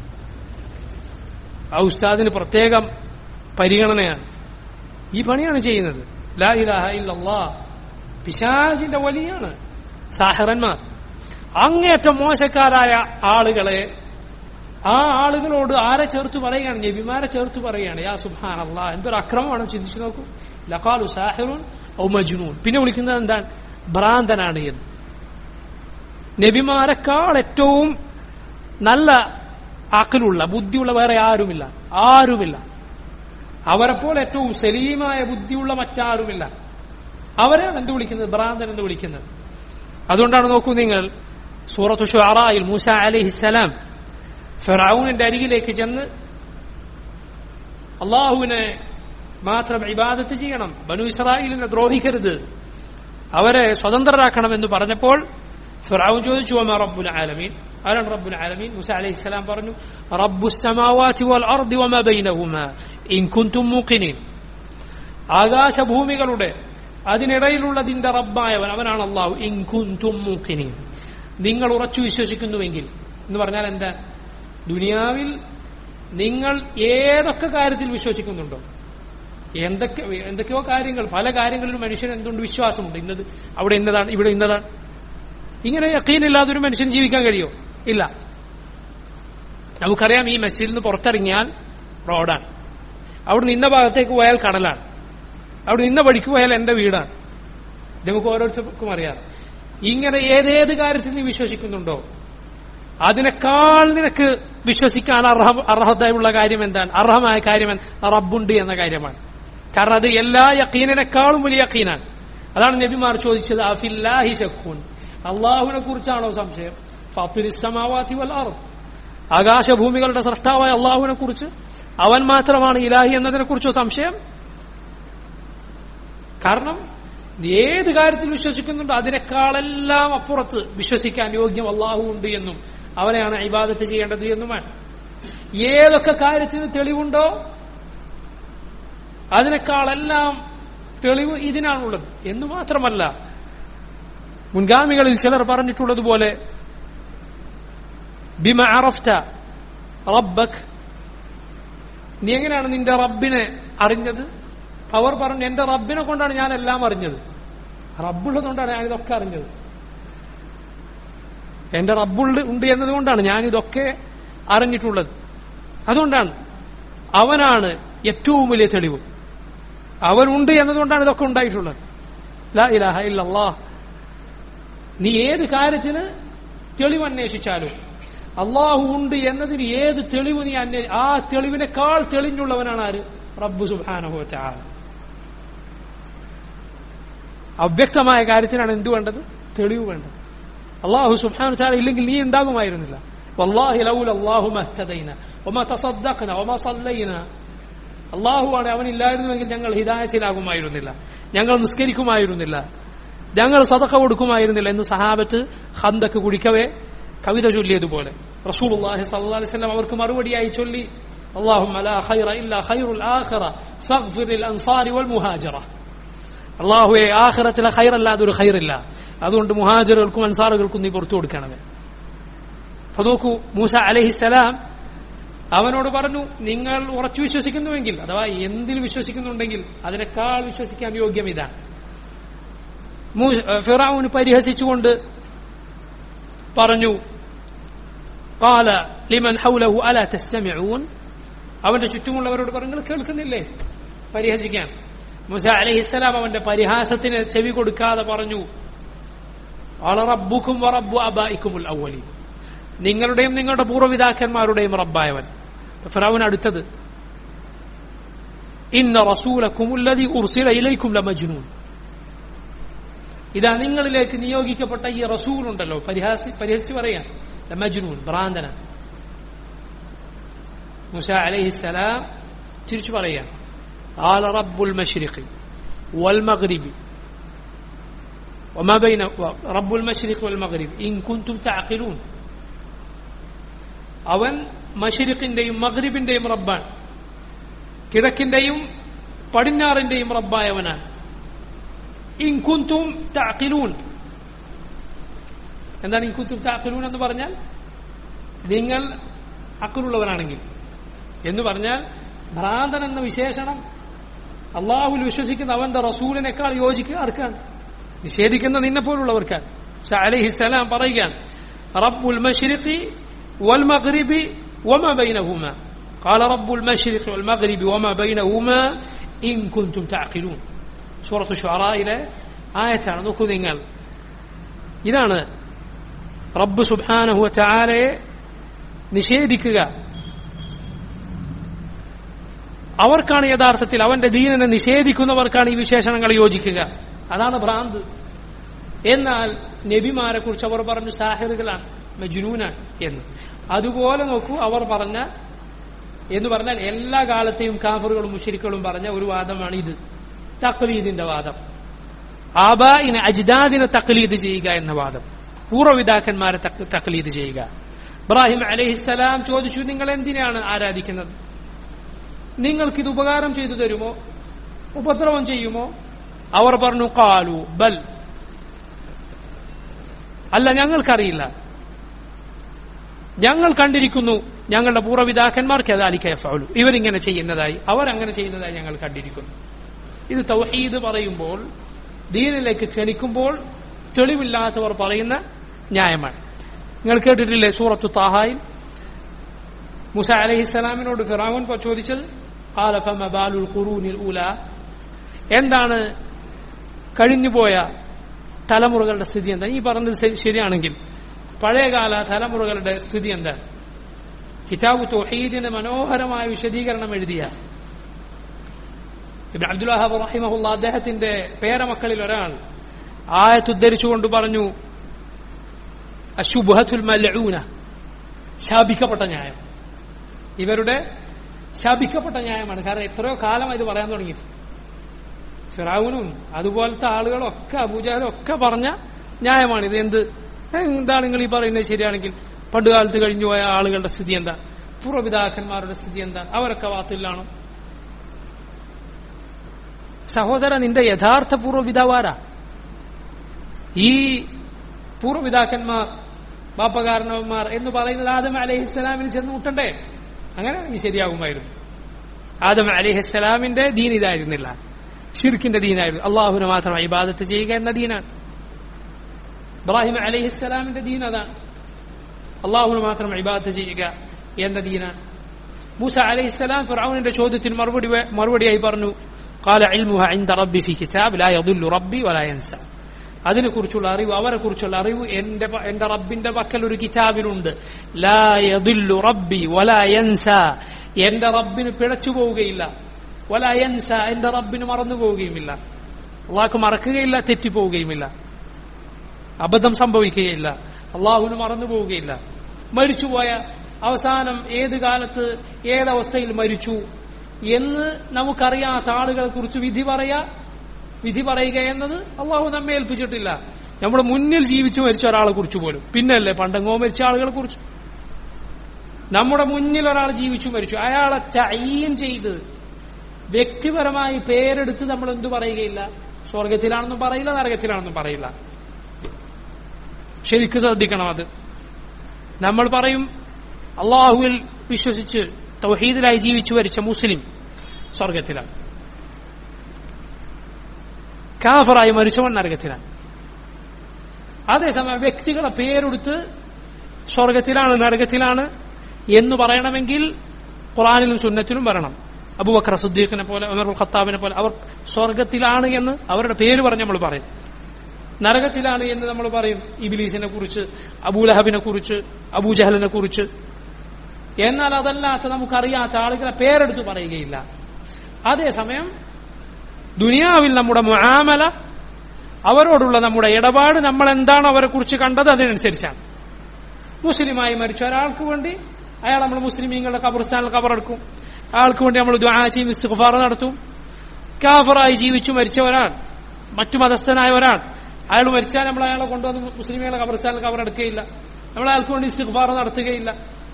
ആ ഉസ്താദിന് പ്രത്യേകം പരിഗണനയാണ് ഈ പണിയാണ് ചെയ്യുന്നത് ലാ ഇലാഹ ഇല്ലല്ലാ പിശാജിന്റെ വലിയാണ് സാഹറന്മാർ അങ്ങേറ്റം മോശക്കാരായ ആളുകളെ ആ ആളുകളോട് ആരെ ചേർത്ത് പറയുകയാണ് നബിമാരെ ചേർത്ത് പറയുകയാണ് യാ സുബാൻ അള്ളാ എന്തൊരു അക്രമമാണ് ചിന്തിച്ചു നോക്കൂ ലഖാലു സാഹിറുൻ ഔ മജ്നൂൻ പിന്നെ വിളിക്കുന്നത് എന്താണ് ഭ്രാന്തനാണ് എന്ന് നബിമാരെക്കാൾ ഏറ്റവും നല്ല അക്കലുള്ള ബുദ്ധിയുള്ള വേറെ ആരുമില്ല ആരുമില്ല അവരെപ്പോലെ ഏറ്റവും സലീമായ ബുദ്ധിയുള്ള മറ്റാരുമില്ല അവരെയാണ് എന്ത് വിളിക്കുന്നത് ഭ്രാന്തൻ എന്ന് വിളിക്കുന്നത് അതുകൊണ്ടാണ് നോക്കൂ നിങ്ങൾ സൂറത്തു ഷുഅറായിൽ മൂസ അലഹിസലാം ഫിറൌനിന്റെ അരികിലേക്ക് ചെന്ന് അള്ളാഹുവിനെ മാത്രം ഇബാദത്ത് ചെയ്യണം ബനു ഇസ്രായേലിനെ ദ്രോഹിക്കരുത് അവരെ സ്വതന്ത്രരാക്കണമെന്ന് പറഞ്ഞപ്പോൾ ഫിറൌൻ ചോദിച്ചു അമ്മ റബ്ബുൽ ആലമീൻ ആരാണ് റബ്ബുൽ ആലമീൻ മുസ അലൈഹി സ്വലാം പറഞ്ഞു റബ്ബു സമാവാതി വൽ അർദി വമാ ബൈനഹുമാ ഇൻ കുൻതും മൂഖിനീൻ ആകാശഭൂമികളുടെ അതിനിടയിലുള്ളതിന്റെ റബ്ബായവൻ അവനാണ് അള്ളാഹു ഇൻ കുൻതും മൂഖിനീൻ നിങ്ങൾ ഉറച്ചു വിശ്വസിക്കുന്നുവെങ്കിൽ എന്ന് പറഞ്ഞാൽ എന്താ ദുനിയാവിൽ നിങ്ങൾ ഏതൊക്കെ കാര്യത്തിൽ വിശ്വസിക്കുന്നുണ്ടോ എന്തൊക്കെ എന്തൊക്കെയോ കാര്യങ്ങൾ പല കാര്യങ്ങളിലും മനുഷ്യന് എന്തുകൊണ്ട് വിശ്വാസമുണ്ട് ഇന്നത് അവിടെ ഇന്നതാണ് ഇവിടെ ഇന്നതാണ് ഇങ്ങനെ യക്കീനില്ലാതെ ഒരു മനുഷ്യൻ ജീവിക്കാൻ കഴിയോ ഇല്ല നമുക്കറിയാം ഈ മസ്ജിദിൽ നിന്ന് പുറത്തിറങ്ങിയാൽ റോഡാണ് അവിടെ നിന്ന ഭാഗത്തേക്ക് പോയാൽ കടലാണ് അവിടെ നിന്ന വഴിക്ക് പോയാൽ എന്റെ വീടാണ് ഇത് നമുക്ക് ഓരോരുത്തർക്കും അറിയാം ഇങ്ങനെ ഏതേത് കാര്യത്തിൽ നീ വിശ്വസിക്കുന്നുണ്ടോ അതിനേക്കാൾ നിനക്ക് വിശ്വസിക്കാൻ അർഹ അർഹതയുള്ള കാര്യം എന്താണ് അർഹമായ കാര്യം റബ്ബുണ്ട് എന്ന കാര്യമാണ് കാരണം അത് എല്ലാ യക്കീനിനേക്കാളും വലിയ യക്കീനാണ് അതാണ് നബിമാർ ചോദിച്ചത് അഫില്ലാഹി ശക്കൂൻ അള്ളാഹുവിനെ കുറിച്ചാണോ സംശയം ഫാത്തിരിസമാവാത്തി വൽ അർദ് ആകാശഭൂമികളുടെ സൃഷ്ടാവായ അള്ളാഹുവിനെ കുറിച്ച് അവൻ മാത്രമാണ് ഇലാഹി എന്നതിനെ കുറിച്ചോ സംശയം കാരണം നീ ഏത് കാര്യത്തിൽ വിശ്വസിക്കുന്നുണ്ടോ അതിനേക്കാളെല്ലാം അപ്പുറത്ത് വിശ്വസിക്കാൻ യോഗ്യം അള്ളാഹു ഉണ്ട് എന്നും അവനെയാണ് ഇബാദത്ത് ചെയ്യേണ്ടത് എന്നുമാണ് ഏതൊക്കെ കാര്യത്തിന് തെളിവുണ്ടോ അതിനേക്കാളെല്ലാം തെളിവ് ഇതിനാണുള്ളത് എന്ന് മാത്രമല്ല മുൻഗാമികളിൽ ചിലർ പറഞ്ഞിട്ടുള്ളതുപോലെ ബിമ അറഫ്റ്റ റബ്ബക് നീ എങ്ങനെയാണ് നിന്റെ റബ്ബിനെ അറിഞ്ഞത് അവർ പറഞ്ഞു എന്റെ റബ്ബിനെ കൊണ്ടാണ് ഞാൻ എല്ലാം അറിഞ്ഞത് റബ്ബുള്ളതുകൊണ്ടാണ് ഞാൻ ഇതൊക്കെ അറിഞ്ഞത് എന്റെ റബ്ബുള്ള ഉണ്ട് എന്നതുകൊണ്ടാണ് ഞാൻ ഇതൊക്കെ അറിഞ്ഞിട്ടുള്ളത് അതുകൊണ്ടാണ് അവനാണ് ഏറ്റവും വലിയ തെളിവ് അവനുണ്ട് എന്നതുകൊണ്ടാണ് ഇതൊക്കെ ഉണ്ടായിട്ടുള്ളത് ലാ ഇലാഹ ഇല്ലല്ലാ നീ ഏത് കാര്യത്തിന് തെളിവ് അന്വേഷിച്ചാലും അള്ളാഹു ഉണ്ട് എന്നതിന് ഏത് തെളിവ് നീ അന്വേ ആ തെളിവിനേക്കാൾ തെളിഞ്ഞുള്ളവനാണ് ആര് റബ്ബു സുബാനഹു ചാൽ അവ്യക്തമായ കാര്യത്തിനാണ് എന്തു വേണ്ടത് തെളിവ് വേണ്ടത് അള്ളാഹു സുബാനു ചാല ഇല്ലെങ്കിൽ നീ ഉണ്ടാകുമായിരുന്നില്ല والله لولا الله ما اهتدينا وما تصدقنا وما صلينا അള്ളാഹുവാണ് അവനില്ലായിരുന്നുവെങ്കിൽ ഞങ്ങൾ ഹിദായത്തിലാകുമായിരുന്നില്ല ഞങ്ങൾ നിസ്കരിക്കുമായിരുന്നില്ല ഞങ്ങൾ സതക്ക കൊടുക്കുമായിരുന്നില്ല എന്ന് സഹാബത്ത് ഹന്തക്ക് കുടിക്കവേ കവിത ചൊല്ലിയതുപോലെ റസൂൽ അള്ളാഹി സല്ലാ അലൈവല്ലം അവർക്ക് മറുപടിയായി ചൊല്ലി اللهم لا خير إلا خير الآخرة فاغفر للأنصار والمهاجرة അള്ളാഹുവെ ആഖിറത്തിലെ ഖൈറല്ലാതെ ഒരു ഖൈറില്ല അതുകൊണ്ട് മുഹാജിറുകൾക്കും അൻസാറുകൾക്കും നീ പുറത്തു കൊടുക്കണമേ അപ്പൊ നോക്കൂ മൂസ അലഹിസലാം അവനോട് പറഞ്ഞു നിങ്ങൾ ഉറച്ചു വിശ്വസിക്കുന്നുവെങ്കിൽ അഥവാ എന്തിൽ വിശ്വസിക്കുന്നുണ്ടെങ്കിൽ അതിനേക്കാൾ വിശ്വസിക്കാൻ യോഗ്യം ഇതാണ് ഫിറാവുന് പരിഹസിച്ചുകൊണ്ട് പറഞ്ഞു قال لمن حوله ألا تستمعون അവന്റെ ചുറ്റുമുള്ളവരോട് പറഞ്ഞു നിങ്ങൾ കേൾക്കുന്നില്ലേ പരിഹസിക്കാൻ മുസ അലഹിസ്സലാം അവന്റെ പരിഹാസത്തിന് ചെവി കൊടുക്കാതെ പറഞ്ഞു റബ്ബുക്കും റബ്ബു അബായിക്കുമുൽ അവലി നിങ്ങളുടെയും നിങ്ങളുടെ പൂർവ്വപിതാക്കന്മാരുടെയും റബ്ബായവൻ ഫിറാവുൻ അടുത്തത് ഇന്ന റസൂലക്കുമുല്ലതി ഉർസില ഇലൈക്കും ലമജ്നൂൻ ഇതാ നിങ്ങളിലേക്ക് നിയോഗിക്കപ്പെട്ട ഈ റസൂൽ ഉണ്ടല്ലോ പരിഹാസി പരിഹസിച്ച് പറയാൻ ലമജ്നൂൻ ഭ്രാന്തന മുസ അലൈഹിസ്സലാം തിരിച്ചു പറയാൻ قال رب المشرق والمغرب وما بين رب المشرق والمغرب إن كنتم تعقلون അവൻ മഷിരിഖിന്റെയും മഗ്രിബിന്റെയും റബ്ബാണ് കിഴക്കിന്റെയും പടിഞ്ഞാറിന്റെയും റബ്ബായവനാണ് ഇൻകുന്തും താക്കിലൂൻ എന്താണ് ഇൻകുന്തും താക്കിലൂൻ എന്ന് പറഞ്ഞാൽ നിങ്ങൾ അക്കലുള്ളവരാണെങ്കിൽ എന്ന് പറഞ്ഞാൽ ഭ്രാന്തൻ എന്ന വിശേഷണം അള്ളാഹുൽ വിശ്വസിക്കുന്ന അവന്റെ റസൂലിനേക്കാൾ യോജിക്കുക ആർക്കാണ് നിഷേധിക്കുന്ന നിന്നെ പോലുള്ളവർക്കാണ് അലഹിസലാം പറയുകയാണ് റബ്ബുൽ മഷിരിഖി والمغرب وما بينهما قال رب المشرق والمغرب وما بينهما إن كنتم تعقلون سورة الشعراء إلى آية നോക്കൂ നിങ്ങൾ ഇതാണ് റബ്ബ് സുബ്ഹാനഹു വതആലയെ നിഷേധിക്കുക അവർക്കാണ് യഥാർത്ഥത്തിൽ അവന്റെ ദീനനെ നിഷേധിക്കുന്നവർക്കാണ് ഈ വിശേഷണങ്ങൾ യോജിക്കുക അതാണ് ഭ്രാന്ത് എന്നാൽ നബിമാരെ കുറിച്ച് അവർ പറഞ്ഞു സാഹിറുകളാണ് മജ്നൂനാണ് എന്ന് അതുപോലെ നോക്കൂ അവർ പറഞ്ഞ എന്ന് പറഞ്ഞാൽ എല്ലാ കാലത്തെയും കാഫറുകളും മുഷരിക്കളും പറഞ്ഞ ഒരു വാദമാണ് ഇത് തക്ലീദിന്റെ വാദം ആബായിനെ അജിദാദിനെ തക്ലീദ് ചെയ്യുക എന്ന വാദം പൂർവ്വപിതാക്കന്മാരെ തക്ലീദ് ചെയ്യുക ഇബ്രാഹിം അലഹിസ്സലാം ചോദിച്ചു നിങ്ങൾ എന്തിനാണ് ആരാധിക്കുന്നത് നിങ്ങൾക്കിത് ഉപകാരം ചെയ്തു തരുമോ ഉപദ്രവം ചെയ്യുമോ അവർ പറഞ്ഞു കാലു ബൽ അല്ല ഞങ്ങൾക്കറിയില്ല ഞങ്ങൾ കണ്ടിരിക്കുന്നു ഞങ്ങളുടെ പൂർവ്വപിതാക്കന്മാർക്ക് അതാലിക്കഫലു ഇവരിങ്ങനെ ചെയ്യുന്നതായി അവർ അങ്ങനെ ചെയ്യുന്നതായി ഞങ്ങൾ കണ്ടിരിക്കുന്നു ഇത് തൗഹീദ് പറയുമ്പോൾ ദീനിലേക്ക് ക്ഷണിക്കുമ്പോൾ തെളിവില്ലാത്തവർ പറയുന്ന ന്യായമാണ് നിങ്ങൾ കേട്ടിട്ടില്ലേ സൂറത്തു താഹായിൽ മുസ അലഹിസ്സലാമിനോട് ഫിറാവുൻ ചോദിച്ചത് ബാലുൽ ഖുറൂനിൽ ഊല എന്താണ് കഴിഞ്ഞുപോയ തലമുറകളുടെ സ്ഥിതി എന്താ ഈ പറഞ്ഞത് ശരിയാണെങ്കിൽ പഴയകാല തലമുറകളുടെ സ്ഥിതി എന്താണ് കിതാബ് തൊഹീദിന് മനോഹരമായ വിശദീകരണം എഴുതിയ ഇബ്ൻ അബ്ദുൽഹാബ് റഹിമഹുല്ല അദ്ദേഹത്തിന്റെ പേരമക്കളിൽ ഒരാൾ ആയത്തുദ്ധരിച്ചുകൊണ്ട് പറഞ്ഞു അശുബഹത്തുൽ മലൂന ശാപിക്കപ്പെട്ട ന്യായം ഇവരുടെ ശാപിക്കപ്പെട്ട ന്യായമാണ് കാരണം എത്രയോ കാലം ഇത് പറയാൻ തുടങ്ങിയിട്ട് ഫിറാവുനും അതുപോലത്തെ ആളുകളൊക്കെ അബൂജാലും ഒക്കെ പറഞ്ഞ ന്യായമാണ് ഇത് എന്ത് ഏ, എന്താണ് നിങ്ങൾ ഈ പറയുന്നത് ശരിയാണെങ്കിൽ പണ്ടുകാലത്ത് കഴിഞ്ഞു പോയ ആളുകളുടെ സ്ഥിതി എന്താ പൂർവ്വപിതാക്കന്മാരുടെ സ്ഥിതി എന്താ അവരൊക്കെ വാത്തിലാണോ സഹോദര നിന്റെ യഥാർത്ഥ പൂർവ്വപിതാവാരാ ഈ പൂർവ്വപിതാക്കന്മാർ ബാപ്പകാരണവന്മാർ എന്ന് പറയുന്നത് ആദം അലഹിസ്സലാമിൽ ചെന്ന് മുട്ടണ്ടേ അങ്ങനെയാണെങ്കിൽ ശരിയാകുമായിരുന്നു ആദം അലിഹസ്സലാമിന്റെ ദീൻ ഇതായിരുന്നില്ല ഷിർക്കിന്റെ ദീനായിരുന്നു അള്ളാഹുവിനെ മാത്രം ഇബാദത്ത് ചെയ്യുക എന്ന ദീനാണ് ഇബ്രാഹിം അലിഹിസ്സലാമിന്റെ ദീൻ അതാണ് അള്ളാഹുവിന് മാത്രം ഇബാദത്ത് ചെയ്യുക എന്ന ദീനാണ് മൂസ അലൈഹിസ്സലാം ഫിർഔനിന്റെ ചോദ്യത്തിന് മറുപടി മറുപടിയായി പറഞ്ഞു قال علمها عند ربي في كتاب لا يضل ربي ولا ينسى അതിനെക്കുറിച്ചുള്ള അറിവ് അവരെ കുറിച്ചുള്ള അറിവ് എന്റെ പ- എന്റെ റബ്ബിന്റെ പക്കൽ ഒരു കിതാബിലുണ്ട് ലാ യദില്ലു റബ്ബി വലാ യൻസ എന്റെ റബ്ബിന് പിഴച്ചു പോവുകയില്ല വലാ യൻസ എന്റെ റബ്ബിന് മറന്നു പോവുകയുമില്ല അള്ളാഹ്ക്ക് മറക്കുകയില്ല തെറ്റിപ്പോവുകയുമില്ല അബദ്ധം സംഭവിക്കുകയില്ല അള്ളാഹുവിന് മറന്നു പോവുകയില്ല മരിച്ചുപോയ അവസാനം ഏത് കാലത്ത് ഏതവസ്ഥയിൽ മരിച്ചു എന്ന് നമുക്കറിയാത്ത ആളുകളെ കുറിച്ച് വിധി പറയാ വിധി പറയുക എന്നത് അള്ളാഹു നമ്മെ ഏൽപ്പിച്ചിട്ടില്ല നമ്മുടെ മുന്നിൽ ജീവിച്ചു മരിച്ച ഒരാളെ കുറിച്ച് പോലും പിന്നല്ലേ പണ്ടെങ്ങോ മരിച്ച ആളുകളെ കുറിച്ച് നമ്മുടെ മുന്നിൽ ഒരാൾ ജീവിച്ചു മരിച്ചു അയാളെ തയ്യൻ ചെയ്ത് വ്യക്തിപരമായി പേരെടുത്ത് നമ്മൾ എന്തു പറയുകയില്ല സ്വർഗത്തിലാണെന്നും പറയില്ല നരകത്തിലാണെന്നും പറയില്ല ശരിക്ക് ശ്രദ്ധിക്കണം അത് നമ്മൾ പറയും അള്ളാഹുവിൽ വിശ്വസിച്ച് തൗഹീദിലായി ജീവിച്ചു മരിച്ച മുസ്ലിം സ്വർഗത്തിലാണ് കാഫറായി മരിച്ചവൻ നരകത്തിലാണ് അതേസമയം വ്യക്തികളെ പേരെടുത്ത് സ്വർഗത്തിലാണ് നരകത്തിലാണ് എന്ന് പറയണമെങ്കിൽ ഖുറാനിലും സുന്നത്തിലും വരണം അബൂബക്കർ സുദ്ദീഖിനെ പോലെ ഉമർ ഖത്താബിനെ പോലെ അവർ സ്വർഗത്തിലാണ് എന്ന് അവരുടെ പേര് പറഞ്ഞ് നമ്മൾ പറയും നരകത്തിലാണ് എന്ന് നമ്മൾ പറയും ഇബിലീസിനെ കുറിച്ച് അബൂലഹബിനെ കുറിച്ച് അബൂജഹലിനെ കുറിച്ച് എന്നാൽ അതല്ലാത്ത നമുക്കറിയാത്ത ആളുകളെ പേരെടുത്ത് പറയുകയില്ല അതേസമയം ദുനിയാവിൽ നമ്മുടെ മുആമല അവരോടുള്ള നമ്മുടെ ഇടപാട് നമ്മൾ എന്താണ് അവരെ കുറിച്ച് കണ്ടത് അതിനനുസരിച്ചാണ് മുസ്ലിമായി മരിച്ച ഒരാൾക്ക് വേണ്ടി അയാൾ നമ്മൾ മുസ്ലിമീങ്ങളുടെ കബർസ്ഥാനിൽ കബറെടുക്കും അയാൾക്ക് വേണ്ടി നമ്മൾ ദുആ ചെയ്യും ഇസ്തിഗ്ഫാർ നടത്തും കാഫറായി ജീവിച്ചു മരിച്ച ഒരാൾ മറ്റു മതസ്ഥനായ ഒരാൾ അയാൾ മരിച്ചാൽ നമ്മൾ അയാളെ കൊണ്ടുവന്ന് മുസ്ലിമീങ്ങളുടെ കബർസ്ഥാനിൽ കബറെടുക്കുകയില്ല നമ്മൾ അയാൾക്ക് വേണ്ടി ഇസ്തിഗ്ഫാർ നടത്തുകയില്ല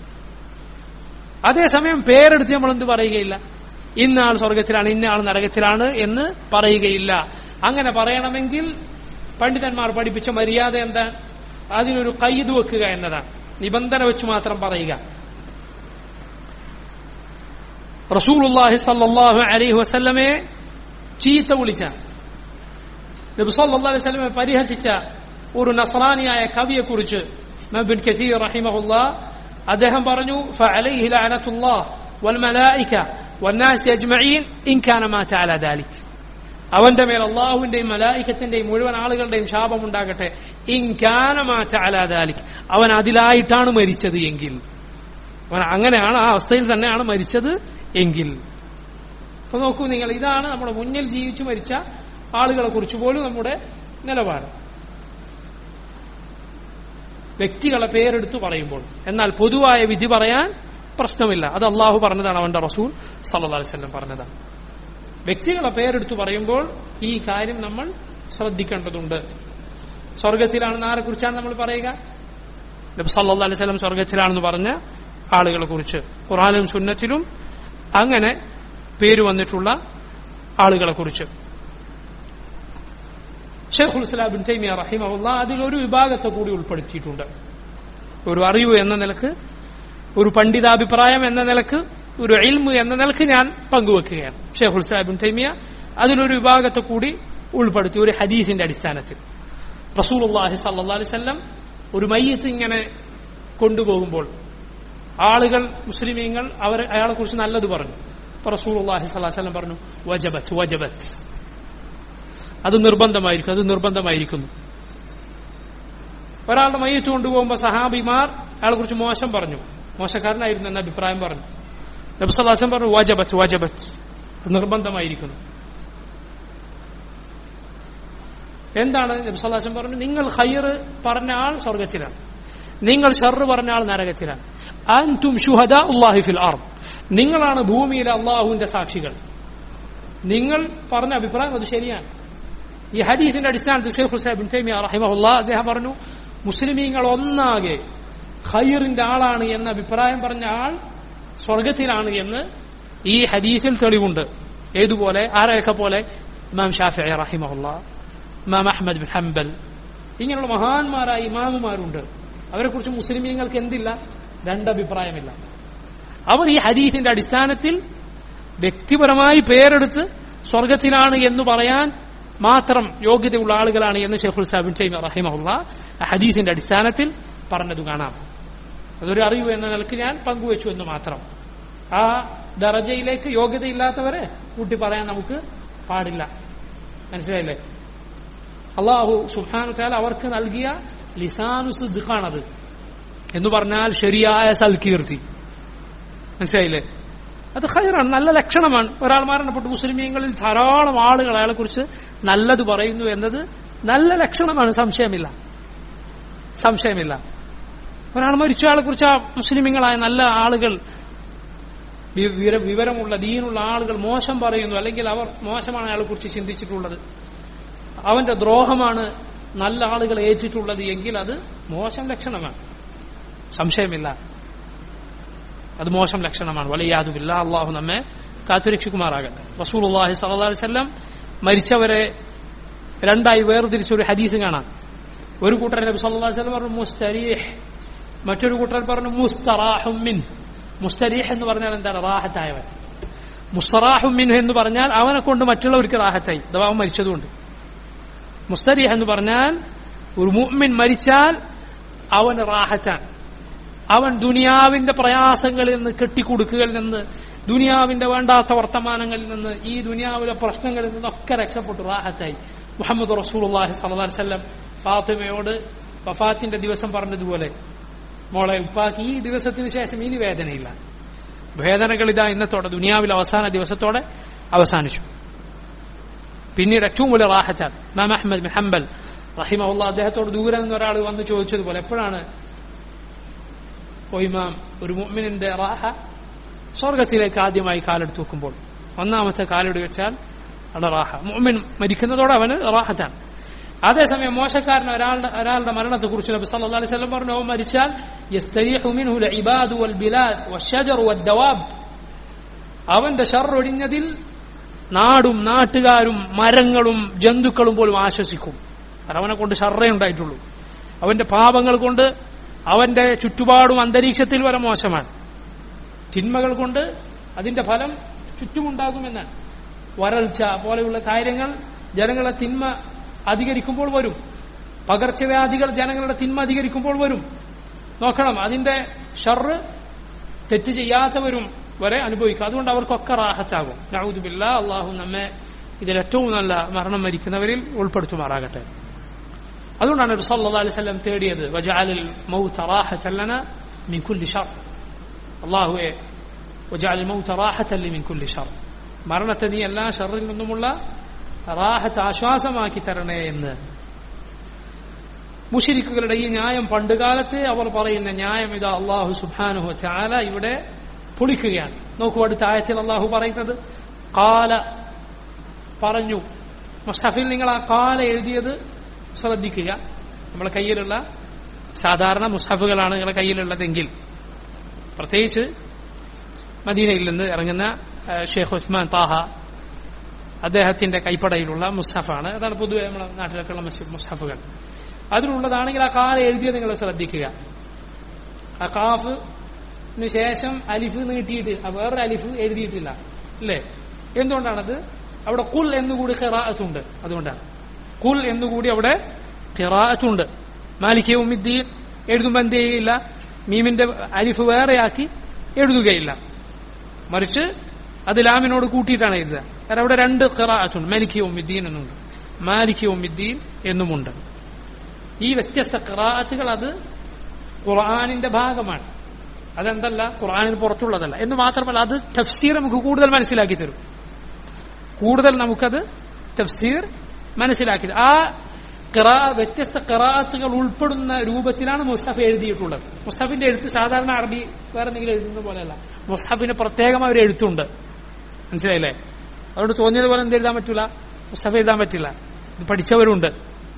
അതേസമയം പേരെടുത്ത് നമ്മൾ എന്ത് പറയുകയില്ല ഇന്ന ആൾ സ്വർഗത്തിലാണ് ഇന്ന ആൾ നരകത്തിലാണ് എന്ന് പറയുകയില്ല അങ്ങനെ പറയണമെങ്കിൽ പണ്ഡിതന്മാർ പഠിപ്പിച്ച മര്യാദ എന്താ അതിനൊരു കൈത് വെക്കുക എന്നതാണ് നിബന്ധന വെച്ച് മാത്രം പറയുക റസൂലുള്ളാഹി സല്ലല്ലാഹു അലൈഹി വസല്ലമയെ ചീത്ത വിളിച്ച നബി സല്ലല്ലാഹു അലൈഹി വസല്ലമയെ പരിഹസിച്ച ഒരു നസ്രാനിയായ കവിയെക്കുറിച്ച് മബിൻ കസീർ റഹിമഹുല്ലാ അദ്ദേഹം പറഞ്ഞു فعليه لعنة الله والملائكة والناس أجمعين إن كان مات على ذلك അവന്റെ മേൽ അള്ളാഹുവിന്റെയും മലായിക്കത്തിന്റെയും മുഴുവൻ ആളുകളുടെയും ശാപമുണ്ടാകട്ടെ ഇൻകാനമാറ്റ അലാദാലിക് അവൻ അതിലായിട്ടാണ് മരിച്ചത് എങ്കിൽ അവൻ അങ്ങനെയാണ് ആ അവസ്ഥയിൽ തന്നെയാണ് മരിച്ചത് എങ്കിൽ അപ്പൊ നോക്കൂ നിങ്ങൾ ഇതാണ് നമ്മുടെ മുന്നിൽ ജീവിച്ചു മരിച്ച ആളുകളെ കുറിച്ച് പോലും നമ്മുടെ നിലപാട് വ്യക്തികളെ പേരെടുത്ത് പറയുമ്പോൾ എന്നാൽ പൊതുവായ വിധി പറയാൻ പ്രശ്നമില്ല അത് അള്ളാഹു പറഞ്ഞതാണ് അവന്റെ റസൂൽ സല്ലല്ലാഹു അലൈഹി വസല്ലം പറഞ്ഞതാണ് വ്യക്തികളെ പേരെടുത്ത് പറയുമ്പോൾ ഈ കാര്യം നമ്മൾ ശ്രദ്ധിക്കേണ്ടതുണ്ട് സ്വർഗത്തിലാണെന്ന് ആരെ കുറിച്ചാണ് നമ്മൾ പറയുക നബി സല്ലല്ലാഹു അലൈഹി വസല്ലം സ്വർഗത്തിലാണെന്ന് പറഞ്ഞ ആളുകളെ കുറിച്ച് ഖുർആനിലും സുന്നത്തിലും അങ്ങനെ പേര് വന്നിട്ടുള്ള ആളുകളെ കുറിച്ച് ഷെയ്ഖുൽ ഇസ്ലാം ബിൻ തൈമിയ റഹിമഹുല്ല അതിലൊരു വിഭാഗത്തെ കൂടി ഉൾപ്പെടുത്തിയിട്ടുണ്ട് ഒരു അറിവ് എന്ന നിലക്ക് ഒരു പണ്ഡിതാഭിപ്രായം എന്ന നിലക്ക് ഒരു ഇൽമ് എന്ന നിലക്ക് ഞാൻ പങ്കുവെക്കുകയാണ് ഷെയ്ഖുൽ ഇസ്ലാം ബിൻ തൈമിയ അതിലൊരു വിഭാഗത്തെ കൂടി ഉൾപ്പെടുത്തി ഒരു ഹദീസിന്റെ അടിസ്ഥാനത്തിൽ റസൂലുള്ളാഹി സല്ലല്ലാഹു അലൈഹി വസല്ലം ഒരു മയ്യത്ത് ഇങ്ങനെ കൊണ്ടുപോകുമ്പോൾ ആളുകൾ മുസ്ലിമീങ്ങൾ അവർ അയാളെ കുറിച്ച് നല്ലത് പറഞ്ഞു അപ്പൊ റസൂലുള്ളാഹി സ്വല്ലല്ലാഹു അലൈഹി വസല്ലം പറഞ്ഞു വജബത്ത് വജബത്ത് അത് നിർബന്ധമായിരിക്കും അത് നിർബന്ധമായിരിക്കുന്നു ഒരാളുടെ മയ്യത്ത് കൊണ്ടുപോകുമ്പോൾ സഹാബിമാർ അയാളെ കുറിച്ച് മോശം പറഞ്ഞു മോശക്കാരനായിരുന്നു എന്ന അഭിപ്രായം പറഞ്ഞു നബ്സലാസം പറഞ്ഞു വാജബത്ത് വാജബത്ത് അത് നിർബന്ധമായിരിക്കുന്നു എന്താണ് നബ്സലാസം പറഞ്ഞു നിങ്ങൾ ഹൈർ പറഞ്ഞ ആൾ സ്വർഗത്തിലാണ് നിങ്ങൾ ഷർറ് പറഞ്ഞ ആൾ നരകത്തിലാണ് അൻതും ഷുഹദ ഉല്ലാഹി ഫിൽ ആർ നിങ്ങളാണ് ഭൂമിയിലെ അള്ളാഹുവിന്റെ സാക്ഷികൾ നിങ്ങൾ പറഞ്ഞ അഭിപ്രായം അത് ശരിയാണ് ഈ ഹദീസിന്റെ അടിസ്ഥാനത്തിൽ ഷെയ്ഖ് ഹുസൈൻ ബിൻ തൈമിയ റഹിമഹുല്ല അദ്ദേഹം പറഞ്ഞു മുസ്ലിമീങ്ങൾ ഒന്നാകെ ഖൈറിന്റെ ആളാണ് എന്ന അഭിപ്രായം പറഞ്ഞ ആൾ സ്വർഗത്തിലാണ് എന്ന് ഈ ഹദീസിൽ തെളിവുണ്ട് ഏതുപോലെ ആരെയൊക്കെ പോലെ ഇമാം ഷാഫി റഹിമഹുല്ല ഇമാം അഹമ്മദ് ബിൻ ഹംബൽ ഇങ്ങനെയുള്ള മഹാന്മാരായ ഇമാമുമാരുണ്ട് അവരെക്കുറിച്ച് മുസ്ലിമീങ്ങൾക്ക് എന്തില്ല രണ്ടഭിപ്രായമില്ല അവർ ഈ ഹദീസിന്റെ അടിസ്ഥാനത്തിൽ വ്യക്തിപരമായി പേരെടുത്ത് സ്വർഗത്തിലാണ് എന്ന് പറയാൻ മാത്രം യോഗ്യതയുള്ള ആളുകളാണ് എന്ന് ഷെയ്ഖുൽ സാബിൻ ടൈമ റഹിമഹുല്ല ഹദീസിന്റെ അടിസ്ഥാനത്തിൽ പറഞ്ഞത് കാണാം അതൊരു അറിവ് എന്ന നിലക്ക് ഞാൻ പങ്കുവച്ചു എന്ന് മാത്രം ആ ദറജയിലേക്ക് യോഗ്യതയില്ലാത്തവരെ കൂട്ടി പറയാൻ നമുക്ക് പാടില്ല മനസ്സിലായില്ലേ അള്ളാഹു സുഹാനു ചാൽ അവർക്ക് നൽകിയ ലിസാനു സിദ്ഖാണത് എന്ന് പറഞ്ഞാൽ ശരിയായ സൽകീർത്തി മനസ്സിലായില്ലേ അത് ഖൈറാണ് നല്ല ലക്ഷണമാണ് ഒരാൾ മരണപ്പെട്ടു മുസ്ലിമീങ്ങളിൽ ധാരാളം ആളുകൾ അയാളെ കുറിച്ച് നല്ലത് പറയുന്നു എന്നത് നല്ല ലക്ഷണമാണ് സംശയമില്ല സംശയമില്ല ഒരാൾ മരിച്ച ആളെ കുറിച്ച് ആ മുസ്ലിമീങ്ങളായ നല്ല ആളുകൾ വിവരമുള്ള ദീനുള്ള ആളുകൾ മോശം പറയുന്നു അല്ലെങ്കിൽ അവർ മോശമാണ് അയാളെ കുറിച്ച് ചിന്തിച്ചിട്ടുള്ളത് അവന്റെ ദ്രോഹമാണ് നല്ല ആളുകൾ ഏറ്റിട്ടുള്ളത് എങ്കിൽ അത് മോശം ലക്ഷണമാണ് സംശയമില്ല അത് മോശം ലക്ഷണമാണ് വലിയാതുമില്ല അള്ളാഹു നമ്മെ കാത്തുരക്ഷിക്കുമാറാകട്ടെ റസൂൽ അള്ളാഹി സല്ലി വല്ലം മരിച്ചവരെ രണ്ടായി വേർതിരിച്ചൊരു ഹദീസ് കാണാം ഒരു കൂട്ടർ നബി സല്ലല്ലാഹു അലൈഹി വസല്ലം പറഞ്ഞു മുസ്തരീഹ് മറ്റൊരു കൂട്ടർ പറഞ്ഞു മുസ്തറാഹുമിൻ മുസ്തരീഹ് എന്ന് പറഞ്ഞാൽ എന്താണ് റാഹത്തായവൻ മുസ്തറാഹുമിൻ എന്ന് പറഞ്ഞാൽ അവനെ കൊണ്ട് മറ്റുള്ളവർക്ക് റാഹത്തായി അഥവാ അവൻ മരിച്ചതുകൊണ്ട് മുസ്തരീഹ് എന്ന് പറഞ്ഞാൽ ഒരു മുഅ്മിൻ മരിച്ചാൽ അവന് റാഹത്താണ് അവൻ ദുനിയാവിന്റെ പ്രയാസങ്ങളിൽ നിന്ന് കെട്ടിക്കൊടുക്കുകളിൽ നിന്ന് ദുനിയാവിന്റെ വേണ്ടാത്ത വർത്തമാനങ്ങളിൽ നിന്ന് ഈ ദുനിയാവിലെ പ്രശ്നങ്ങളിൽ നിന്നൊക്കെ രക്ഷപ്പെട്ടു റാഹത്തായി മുഹമ്മദ് റസൂൽഹി സലഹ് വല്ലം ഫാത്തിമയോട് വഫാത്തിന്റെ ദിവസം പറഞ്ഞതുപോലെ മോളെ ഉപ്പാക്ക് ഈ ദിവസത്തിന് ശേഷം ഇനി വേദനയില്ല വേദനകൾ ഇതാ ഇന്നത്തോടെ ദുനിയാവിലെ അവസാന ദിവസത്തോടെ അവസാനിച്ചു പിന്നീട് ഏറ്റവും വലിയ റാഹത്താണ് മാം അഹമ്മദ് ബിൻ ഹംബൽ റഹിമഹുല്ല അദ്ദേഹത്തോട് ദൂരെ നിന്ന് ഒരാൾ വന്ന് ചോദിച്ചതുപോലെ എപ്പോഴാണ് ഓ ഇമാം ഒരു മുഅ്മിനിന്റെ റാഹ സ്വർഗത്തിലേക്ക് ആദ്യമായി കാലെടുത്ത് വെക്കുമ്പോൾ ഒന്നാമത്തെ കാലെടുത്ത് വെച്ചാൽ അവിടെ റാഹ മുഅ്മിൻ മരിക്കുന്നതോടെ അവന് റാഹത്താണ് അതേസമയം മോശക്കാരൻ ഒരാളുടെ ഒരാളുടെ മരണത്തെക്കുറിച്ച് നബി സല്ലല്ലാഹു അലൈഹി വസല്ലം പറഞ്ഞു അവൻ മരിച്ചാൽ യസ്തരീഹു മിൻഹു ഇബാദു വൽ ബിലാദ് വശജറു വദ്ദവാബ് അവന്റെ ഷർറൊടിഞ്ഞതിൽ നാടും നാട്ടുകാരും മരങ്ങളും ജന്തുക്കളും പോലും ആശ്വസിക്കും കാരണം അവനെ കൊണ്ട് ഷർറേ ഉണ്ടായിട്ടുള്ളൂ അവന്റെ പാപങ്ങൾ കൊണ്ട് അവന്റെ ചുറ്റുപാടും അന്തരീക്ഷത്തിൽ വരെ മോശമാണ് തിന്മകൾ കൊണ്ട് അതിന്റെ ഫലം ചുറ്റുമുണ്ടാകുമെന്നാണ് വരൾച്ച പോലെയുള്ള കാര്യങ്ങൾ ജനങ്ങളെ തിന്മ അധികരിക്കുമ്പോൾ വരും പകർച്ചവ്യാധികൾ ജനങ്ങളുടെ തിന്മ അധികരിക്കുമ്പോൾ വരും നോക്കണം അതിന്റെ ഷർറ് തെറ്റ് ചെയ്യാത്തവരും വരെ അനുഭവിക്കും അതുകൊണ്ട് അവർക്കൊക്കെ റാഹത്താകും നൗദുബില്ല അള്ളാഹു നമ്മെ ഇതിലേറ്റവും നല്ല മരണം മരിക്കുന്നവരിൽ ഉൾപ്പെടുത്തുമാറാകട്ടെ അതുകൊണ്ടാണ് നബി സല്ലല്ലാഹു അലൈഹി വസല്ലം തേടിയത് വജഅലൽ മൗത റാഹതൻ ലന മിൻ കുല്ലി ഷർ അല്ലാഹുവേ വജഅൽ മൗത റാഹതൻ ലി മിൻ കുല്ലി ഷർ മരണത്തെ നീ എല്ലാ ഷർറിൽ നിന്നുമുള്ള റാഹത്ത് ആശ്വാസമാക്കി തരണേ എന്ന് മുഷിരിക്കുകളുടെ ഈ ന്യായം പണ്ടുകാലത്ത് അവർ പറയുന്ന ന്യായം ഇതാ അള്ളാഹു സുബാനുഹു ചാല ഇവിടെ പൊളിക്കുകയാണ് നോക്കൂ അടുത്ത ആയത്തിൽ അള്ളാഹു പറയുന്നത് കാല പറഞ്ഞു മുസ്തഫിൽ നിങ്ങൾ ആ കാല എഴുതിയത് ശ്രദ്ധിക്കുക നമ്മളെ കയ്യിലുള്ള സാധാരണ മുസ്ഹഫുകളാണ് നിങ്ങളുടെ കയ്യിലുള്ളതെങ്കിൽ പ്രത്യേകിച്ച് മദീനയിൽ നിന്ന് ഇറങ്ങുന്ന ഷെയ്ഖ് ഉസ്മാൻ താഹ അദ്ദേഹത്തിന്റെ കൈപ്പടയിലുള്ള മുസ്ഹഫാണ് അതാണ് പൊതുവെ നമ്മുടെ നാട്ടിലൊക്കെയുള്ള മുസ്ഹഫുകൾ അതിലുള്ളതാണെങ്കിൽ ആ കാല എഴുതിയത് നിങ്ങൾ ശ്രദ്ധിക്കുക ആ കാഫിന് ശേഷം അലിഫ് നീട്ടിയിട്ട് വേറൊരു അലിഫ് എഴുതിയിട്ടില്ല അല്ലേ എന്തുകൊണ്ടാണത് അവിടെ കുൽ എന്നുകൂടി ഖിറാഅത്തുണ്ട് അതുകൊണ്ടാണ് കുൽ എന്നുകൂടി അവിടെ ഖിറാഅത്തുണ്ട് മാലിക് ഉമ്മിദ്ദീൻ എഴുതുമ്പോൾ എന്ത് ചെയ്യില്ല മീമിന്റെ അലിഫ് വേറെയാക്കി എഴുതുകയില്ല മറിച്ച് അത് ലാമിനോട് കൂട്ടിയിട്ടാണ് എഴുതുക കാരണം അവിടെ രണ്ട് ഖിറാഅത്തുണ്ട് മാലിക് ഉമ്മിദ്ദീൻ എന്നുണ്ട് മാലിക് ഉമ്മിദ്ദീൻ എന്നുമുണ്ട് ഈ വ്യത്യസ്ത ഖിറാഅത്തുകൾ അത് ഖുർആാനിന്റെ ഭാഗമാണ് അതെന്തല്ല ഖുർആാനിന് പുറത്തുള്ളതല്ല എന്ന് മാത്രമല്ല അത് തഫ്സീർ നമുക്ക് കൂടുതൽ മനസ്സിലാക്കി തരും കൂടുതൽ നമുക്കത് തഫ്സീർ മനസ്സിലാക്കി ആ ഖിറാ വ്യത്യസ്ത ഖിറാത്തുകൾ ഉൾപ്പെടുന്ന രൂപത്തിലാണ് മുസ്ഹഫ് എഴുതിയിട്ടുള്ളത് മുസ്ഹഫിന്റെ എഴുത്ത് സാധാരണ അറബി വേറെ എന്തെങ്കിലും എഴുതുന്ന പോലെയല്ല മുസ്ഹഫിന് പ്രത്യേകമായ ഒരു എഴുത്തുണ്ട് മനസ്സിലായില്ലേ അതുകൊണ്ട് തോന്നിയതുപോലെ എന്ത് എഴുതാൻ പറ്റൂല മുസ്ഹഫ് എഴുതാൻ പറ്റില്ല ഇത് പഠിച്ചവരുണ്ട്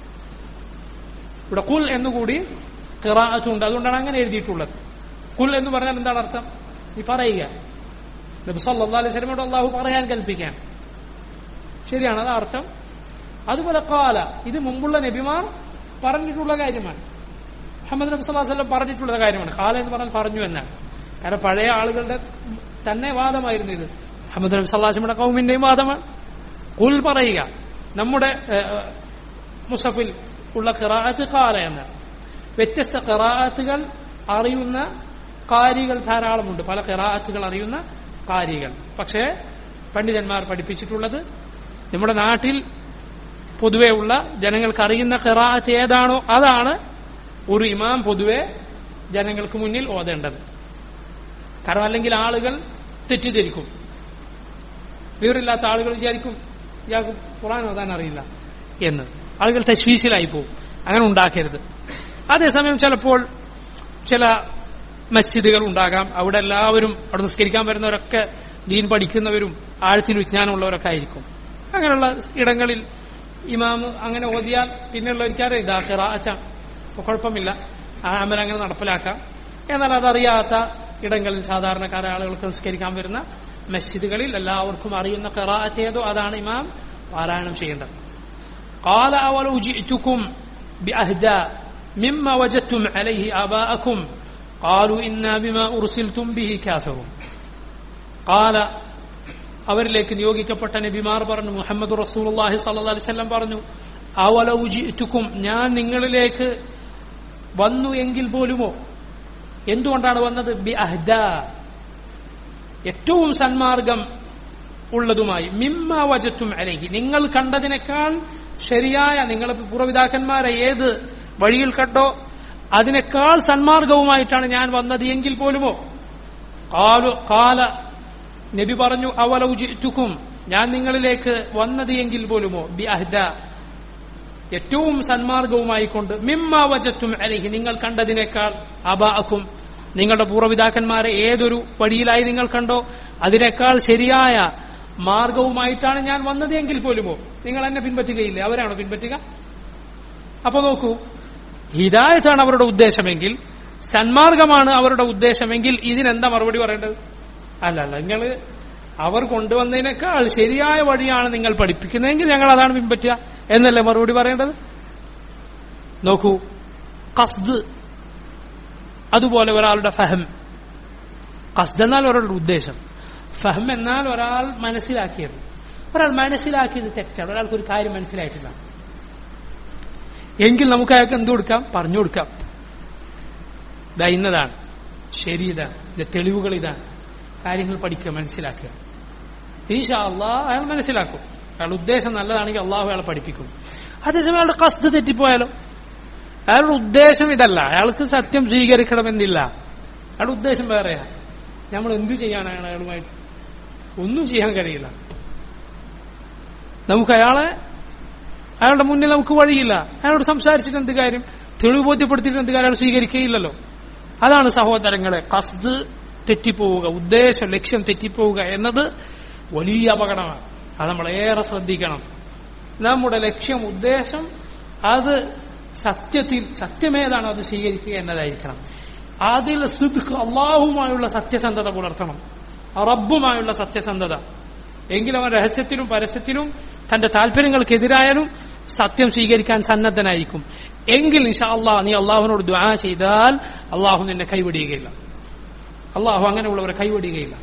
ഇവിടെ കുൽ എന്നുകൂടി ഖിറാഅത്തുണ്ട് അതുകൊണ്ടാണ് അങ്ങനെ എഴുതിയിട്ടുള്ളത് കുൽ എന്ന് പറഞ്ഞാൽ എന്താണ് അർത്ഥം നീ പറയുക നബി സല്ലല്ലാഹു അലൈഹി വസല്ലമയോട് അള്ളാഹു പറയാൻ കൽപ്പിക്കാൻ ശരിയാണ് അത് അർത്ഥം അതുപോലെ കാല ഇത് മുമ്പുള്ള നബിമാർ പറഞ്ഞിട്ടുള്ള കാര്യമാണ് മുഹമ്മദ് നബി സല്ലല്ലാഹു അലൈഹി വസല്ലം പറഞ്ഞിട്ടുള്ള കാര്യമാണ് കാല എന്ന് പറഞ്ഞാൽ പറഞ്ഞു എന്നാണ് കാരണം പഴയ ആളുകളുടെ തന്നെ വാദമായിരുന്നു ഇത് മുഹമ്മദ് നബി സല്ലല്ലാഹു അലൈഹി വസല്ലമയുടെ കൗമിന്റെയും വാദമാണ് കുൽ പറയുക നമ്മുടെ ഏഹ്, മുസഫിൽ ഉള്ള ഖിറാഅത്ത് കാല എന്നാണ് വ്യത്യസ്ത ഖിറാഅത്തുകൾ അറിയുന്ന കാരികൾ ധാരാളമുണ്ട് പല ഖിറാഅത്തുകൾ അറിയുന്ന കാരികൾ പക്ഷേ പണ്ഡിതന്മാർ പഠിപ്പിച്ചിട്ടുള്ളത് നമ്മുടെ നാട്ടിൽ പൊതുവെ ഉള്ള ജനങ്ങൾക്ക് അറിയുന്ന ഖിറാഅത്ത് ഏതാണോ അതാണ് ഒരു ഇമാം പൊതുവെ ജനങ്ങൾക്ക് മുന്നിൽ ഓതേണ്ടത് കാരണം അല്ലെങ്കിൽ ആളുകൾ തെറ്റിദ്ധരിക്കും വിവരമില്ലാത്ത ആളുകൾ വിചാരിക്കും ഇയാൾക്ക് ഖുറാൻ ഓതാൻ അറിയില്ല എന്ന് ആളുകൾ തശ്വീശിലായി പോകും അങ്ങനെ ഉണ്ടാക്കരുത് അതേസമയം ചിലപ്പോൾ ചില മസ്ജിദുകൾ ഉണ്ടാകാം അവിടെ എല്ലാവരും അവിടെ നിസ്കരിക്കാൻ വരുന്നവരൊക്കെ ദീൻ പഠിക്കുന്നവരും ആഴത്തിൽ വിജ്ഞാനമുള്ളവരൊക്കെ ആയിരിക്കും അങ്ങനെയുള്ള ഇടങ്ങളിൽ ഇമാം അങ്ങനെ ഓതിയാൽ പിന്നെയുള്ളവർക്കാരെ ഇതാ ഖിറാഅച്ച അപ്പൊ കുഴപ്പമില്ല ആ അമൽ അങ്ങനെ നടപ്പിലാക്കാം എന്നാൽ അതറിയാത്ത ഇടങ്ങളിൽ സാധാരണക്കാരായ ആളുകൾക്ക് നിസ്കരിക്കാൻ വരുന്ന മസ്ജിദുകളിൽ എല്ലാവർക്കും അറിയുന്ന ഖിറാഅത്ത് ഏതോ അതാണ് ഇമാം പാരായണം ചെയ്യേണ്ടത് قال أولو جئتكم بأهدى مما وجدتم عليه آباءكم قالوا إنا بما أرسلتم به كافرون قال അവരിലേക്ക് നിയോഗിക്കപ്പെട്ട നബിമാർ പറഞ്ഞു മുഹമ്മദ് റസൂലുള്ളാഹി സ്വല്ലല്ലാഹി അലൈഹി വസല്ലം പറഞ്ഞു അവലൗ ജിഅ്തുക്കും ഞാൻ നിങ്ങളിലേക്ക് വന്നു എങ്കിൽ പോലുമോ എന്തുകൊണ്ടാണ് വന്നത് ബി അഹ്ദ ഏറ്റവും സന്മാർഗം ഉള്ളതുമായി മിമ്മ വജത്തും അലഹി നിങ്ങൾ കണ്ടതിനേക്കാൾ ശരിയായ നിങ്ങളെ പൂർവ്വപിതാക്കന്മാരെ ഏത് വഴിയിൽ കണ്ടോ അതിനേക്കാൾ സന്മാർഗവുമായിട്ടാണ് ഞാൻ വന്നത് എങ്കിൽ പോലുമോ കാലു കാല നബി പറഞ്ഞു അവലൗജിറ്റുക്കും ഞാൻ നിങ്ങളിലേക്ക് വന്നത് എങ്കിൽ പോലുമോ ബി അഹ്ദ ഏറ്റവും സന്മാർഗവുമായി കൊണ്ട് മിമ്മ വജത്തും അലഹി നിങ്ങൾ കണ്ടതിനേക്കാൾ അബാഅക്കും നിങ്ങളുടെ പൂർവ്വപിതാക്കന്മാരെ ഏതൊരു വഴിയിലായി നിങ്ങൾ കണ്ടോ അതിനേക്കാൾ ശരിയായ മാർഗവുമായിട്ടാണ് ഞാൻ വന്നത് എങ്കിൽ പോലുമോ നിങ്ങൾ എന്നെ പിൻപറ്റുകയില്ലേ അവരാണോ പിൻപറ്റുക അപ്പൊ നോക്കൂ ഹിദായത്താണ് അവരുടെ ഉദ്ദേശമെങ്കിൽ സന്മാർഗമാണ് അവരുടെ ഉദ്ദേശമെങ്കിൽ ഇതിനെന്താ മറുപടി പറയേണ്ടത് അല്ല അല്ല നിങ്ങൾ അവർ കൊണ്ടുവന്നതിനേക്കാൾ ശരിയായ വഴിയാണ് നിങ്ങൾ പഠിപ്പിക്കുന്നതെങ്കിൽ ഞങ്ങൾ അതാണ് പിൻപറ്റുക എന്നല്ലേ മറുപടി പറയേണ്ടത് നോക്കൂ കസ്ദ് അതുപോലെ ഒരാളുടെ ഫഹം കസ്ദ് എന്നാൽ ഒരാളുടെ ഉദ്ദേശം ഫഹം എന്നാൽ ഒരാൾ മനസ്സിലാക്കിയത് ഒരാൾ മനസ്സിലാക്കിയത് തെറ്റാണ് ഒരാൾക്ക് ഒരു കാര്യം മനസ്സിലായിട്ടില്ല എങ്കിൽ നമുക്ക് അയാൾക്ക് എന്ത് കൊടുക്കാം പറഞ്ഞു കൊടുക്കാം ഇതാ ഇന്നതാണ് ശരി ഇതാണ് ഇത് തെളിവുകൾ ഇതാണ് കാര്യങ്ങൾ പഠിക്കുക മനസ്സിലാക്കുക ഈശാ അള്ളാഹ് അയാൾ മനസ്സിലാക്കും അയാളുടെ ഉദ്ദേശം നല്ലതാണെങ്കിൽ അള്ളാഹു അയാളെ പഠിപ്പിക്കും അതേസമയം അയാളുടെ കസ്ത് തെറ്റിപ്പോയാലോ അയാളുടെ ഉദ്ദേശം ഇതല്ല അയാൾക്ക് സത്യം സ്വീകരിക്കണമെന്നില്ല അയാളുടെ ഉദ്ദേശം വേറെയാ നമ്മൾ എന്തു ചെയ്യാനാണ് അയാളുമായിട്ട് ഒന്നും ചെയ്യാൻ കഴിയില്ല നമുക്ക് അയാളെ അയാളുടെ മുന്നിൽ നമുക്ക് വഴിയില്ല അയാളോട് സംസാരിച്ചിട്ട് എന്ത് കാര്യം തെളിവ് ബോധ്യപ്പെടുത്തിയിട്ട് എന്ത് കാര്യം അയാൾ സ്വീകരിക്കുകയില്ലല്ലോ അതാണ് സഹോദരങ്ങളെ കസ്ത് തെറ്റിപ്പോവുക ഉദ്ദേശം ലക്ഷ്യം തെറ്റിപ്പോവുക എന്നത് വലിയ അപകടമാണ് അത് നമ്മൾ ഏറെ ശ്രദ്ധിക്കണം നമ്മുടെ ലക്ഷ്യം ഉദ്ദേശം അത് സത്യത്തിൽ സത്യമേതാണോ അത് സ്വീകരിക്കുക എന്നതായിരിക്കണം അതിൽ സിദ്ഖ് അള്ളാഹുമായുള്ള സത്യസന്ധത പുലർത്തണം റബ്ബുമായുള്ള സത്യസന്ധത എങ്കിൽ അവൻ രഹസ്യത്തിലും പരസ്യത്തിലും തന്റെ താല്പര്യങ്ങൾക്കെതിരായാലും സത്യം സ്വീകരിക്കാൻ സന്നദ്ധനായിരിക്കും എങ്കിൽ ഇൻഷാ അള്ളാഹ് നീ അള്ളാഹുവിനോട് ദ്വാ ചെയ്താൽ അള്ളാഹു നിന്നെ കൈവിടുകയില്ല അള്ളാഹു അങ്ങനെയുള്ളവരെ കൈവിടുകയില്ല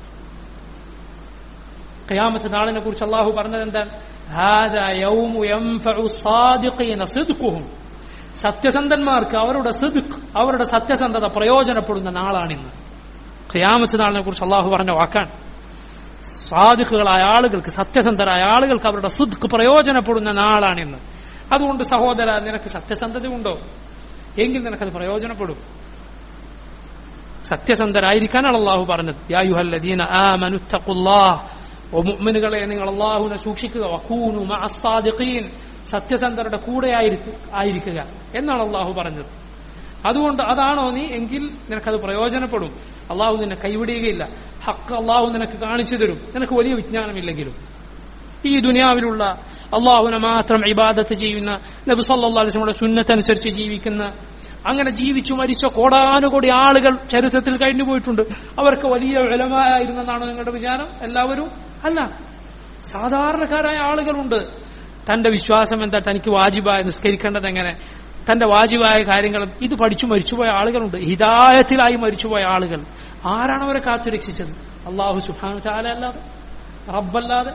ഖിയാമത്ത് നാളിനെ കുറിച്ച് അള്ളാഹു പറഞ്ഞത് എന്താണ് هذا يوم ينفع الصادقين صدقهم സത്യസന്ധന്മാർക്ക് അവരുടെ സിദ്ഖ് അവരുടെ സത്യസന്ധത പ്രയോജനപ്പെടുന്ന നാളാണിന്ന് ഖിയാമത്ത് നാളിനെ കുറിച്ച് അള്ളാഹു പറഞ്ഞ വാക്കാണ് സാധിക്കുകളായ ആളുകൾക്ക് സത്യസന്ധരായ ആളുകൾക്ക് അവരുടെ സിദ്ഖ് പ്രയോജനപ്പെടുന്ന നാളാണിന്ന് അതുകൊണ്ട് സഹോദര നിനക്ക് സത്യസന്ധത ഉണ്ടോ എങ്കിൽ നിനക്കത് പ്രയോജനപ്പെടും സത്യസന്ധരായിരിക്കാനാണ് അള്ളാഹു പറഞ്ഞത് യാ യുഹല്ലദീന ആമനു തഖുല്ലാഹ് ഓ മുഅ്മിനുകളെ നിങ്ങൾ അള്ളാഹുവിനെ സൂക്ഷിക്കുക വക്കൂനു മഅസ്സാദിഖീൻ സത്യസന്ധരുടെ കൂടെ ആയിരിക്കു- ആയിരിക്കുക എന്നാണ് അള്ളാഹു പറഞ്ഞത് അതുകൊണ്ട് അതാണോ നീ എങ്കിൽ നിനക്കത് പ്രയോജനപ്പെടും അള്ളാഹു നിന്നെ കൈവിടുകയില്ല ഹക്ക് അള്ളാഹു നിനക്ക് കാണിച്ചു തരും നിനക്ക് വലിയ വിജ്ഞാനമില്ലെങ്കിലും ഈ ദുനിയാവിലുള്ള അള്ളാഹുവിനെ മാത്രം ഇബാദത്ത് ചെയ്യുന്ന നബി സല്ലല്ലാഹു അലൈഹി വസല്ലമയുടെ സുന്നത്തനുസരിച്ച് ജീവിക്കുന്ന അങ്ങനെ ജീവിച്ചു മരിച്ച കോടാനുകോടി ആളുകൾ ചരിത്രത്തിൽ കഴിഞ്ഞു പോയിട്ടുണ്ട് അവർക്ക് വലിയ വിലമായിരുന്നെന്നാണ് നിങ്ങളുടെ വിചാരം എല്ലാവരും അല്ല സാധാരണക്കാരായ ആളുകളുണ്ട് തന്റെ വിശ്വാസം എന്താ തനിക്ക് വാജിബായ നിസ്കരിക്കേണ്ടത് എങ്ങനെ തന്റെ വാജിബായ കാര്യങ്ങളും ഇത് പഠിച്ചു മരിച്ചുപോയ ആളുകളുണ്ട് ഹിദായത്തിലായി മരിച്ചുപോയ ആളുകൾ ആരാണ് അവരെ കാത്തുരക്ഷിച്ചത് അള്ളാഹു സുഹാനു ചാല അല്ലാതെ റബ്ബല്ലാതെ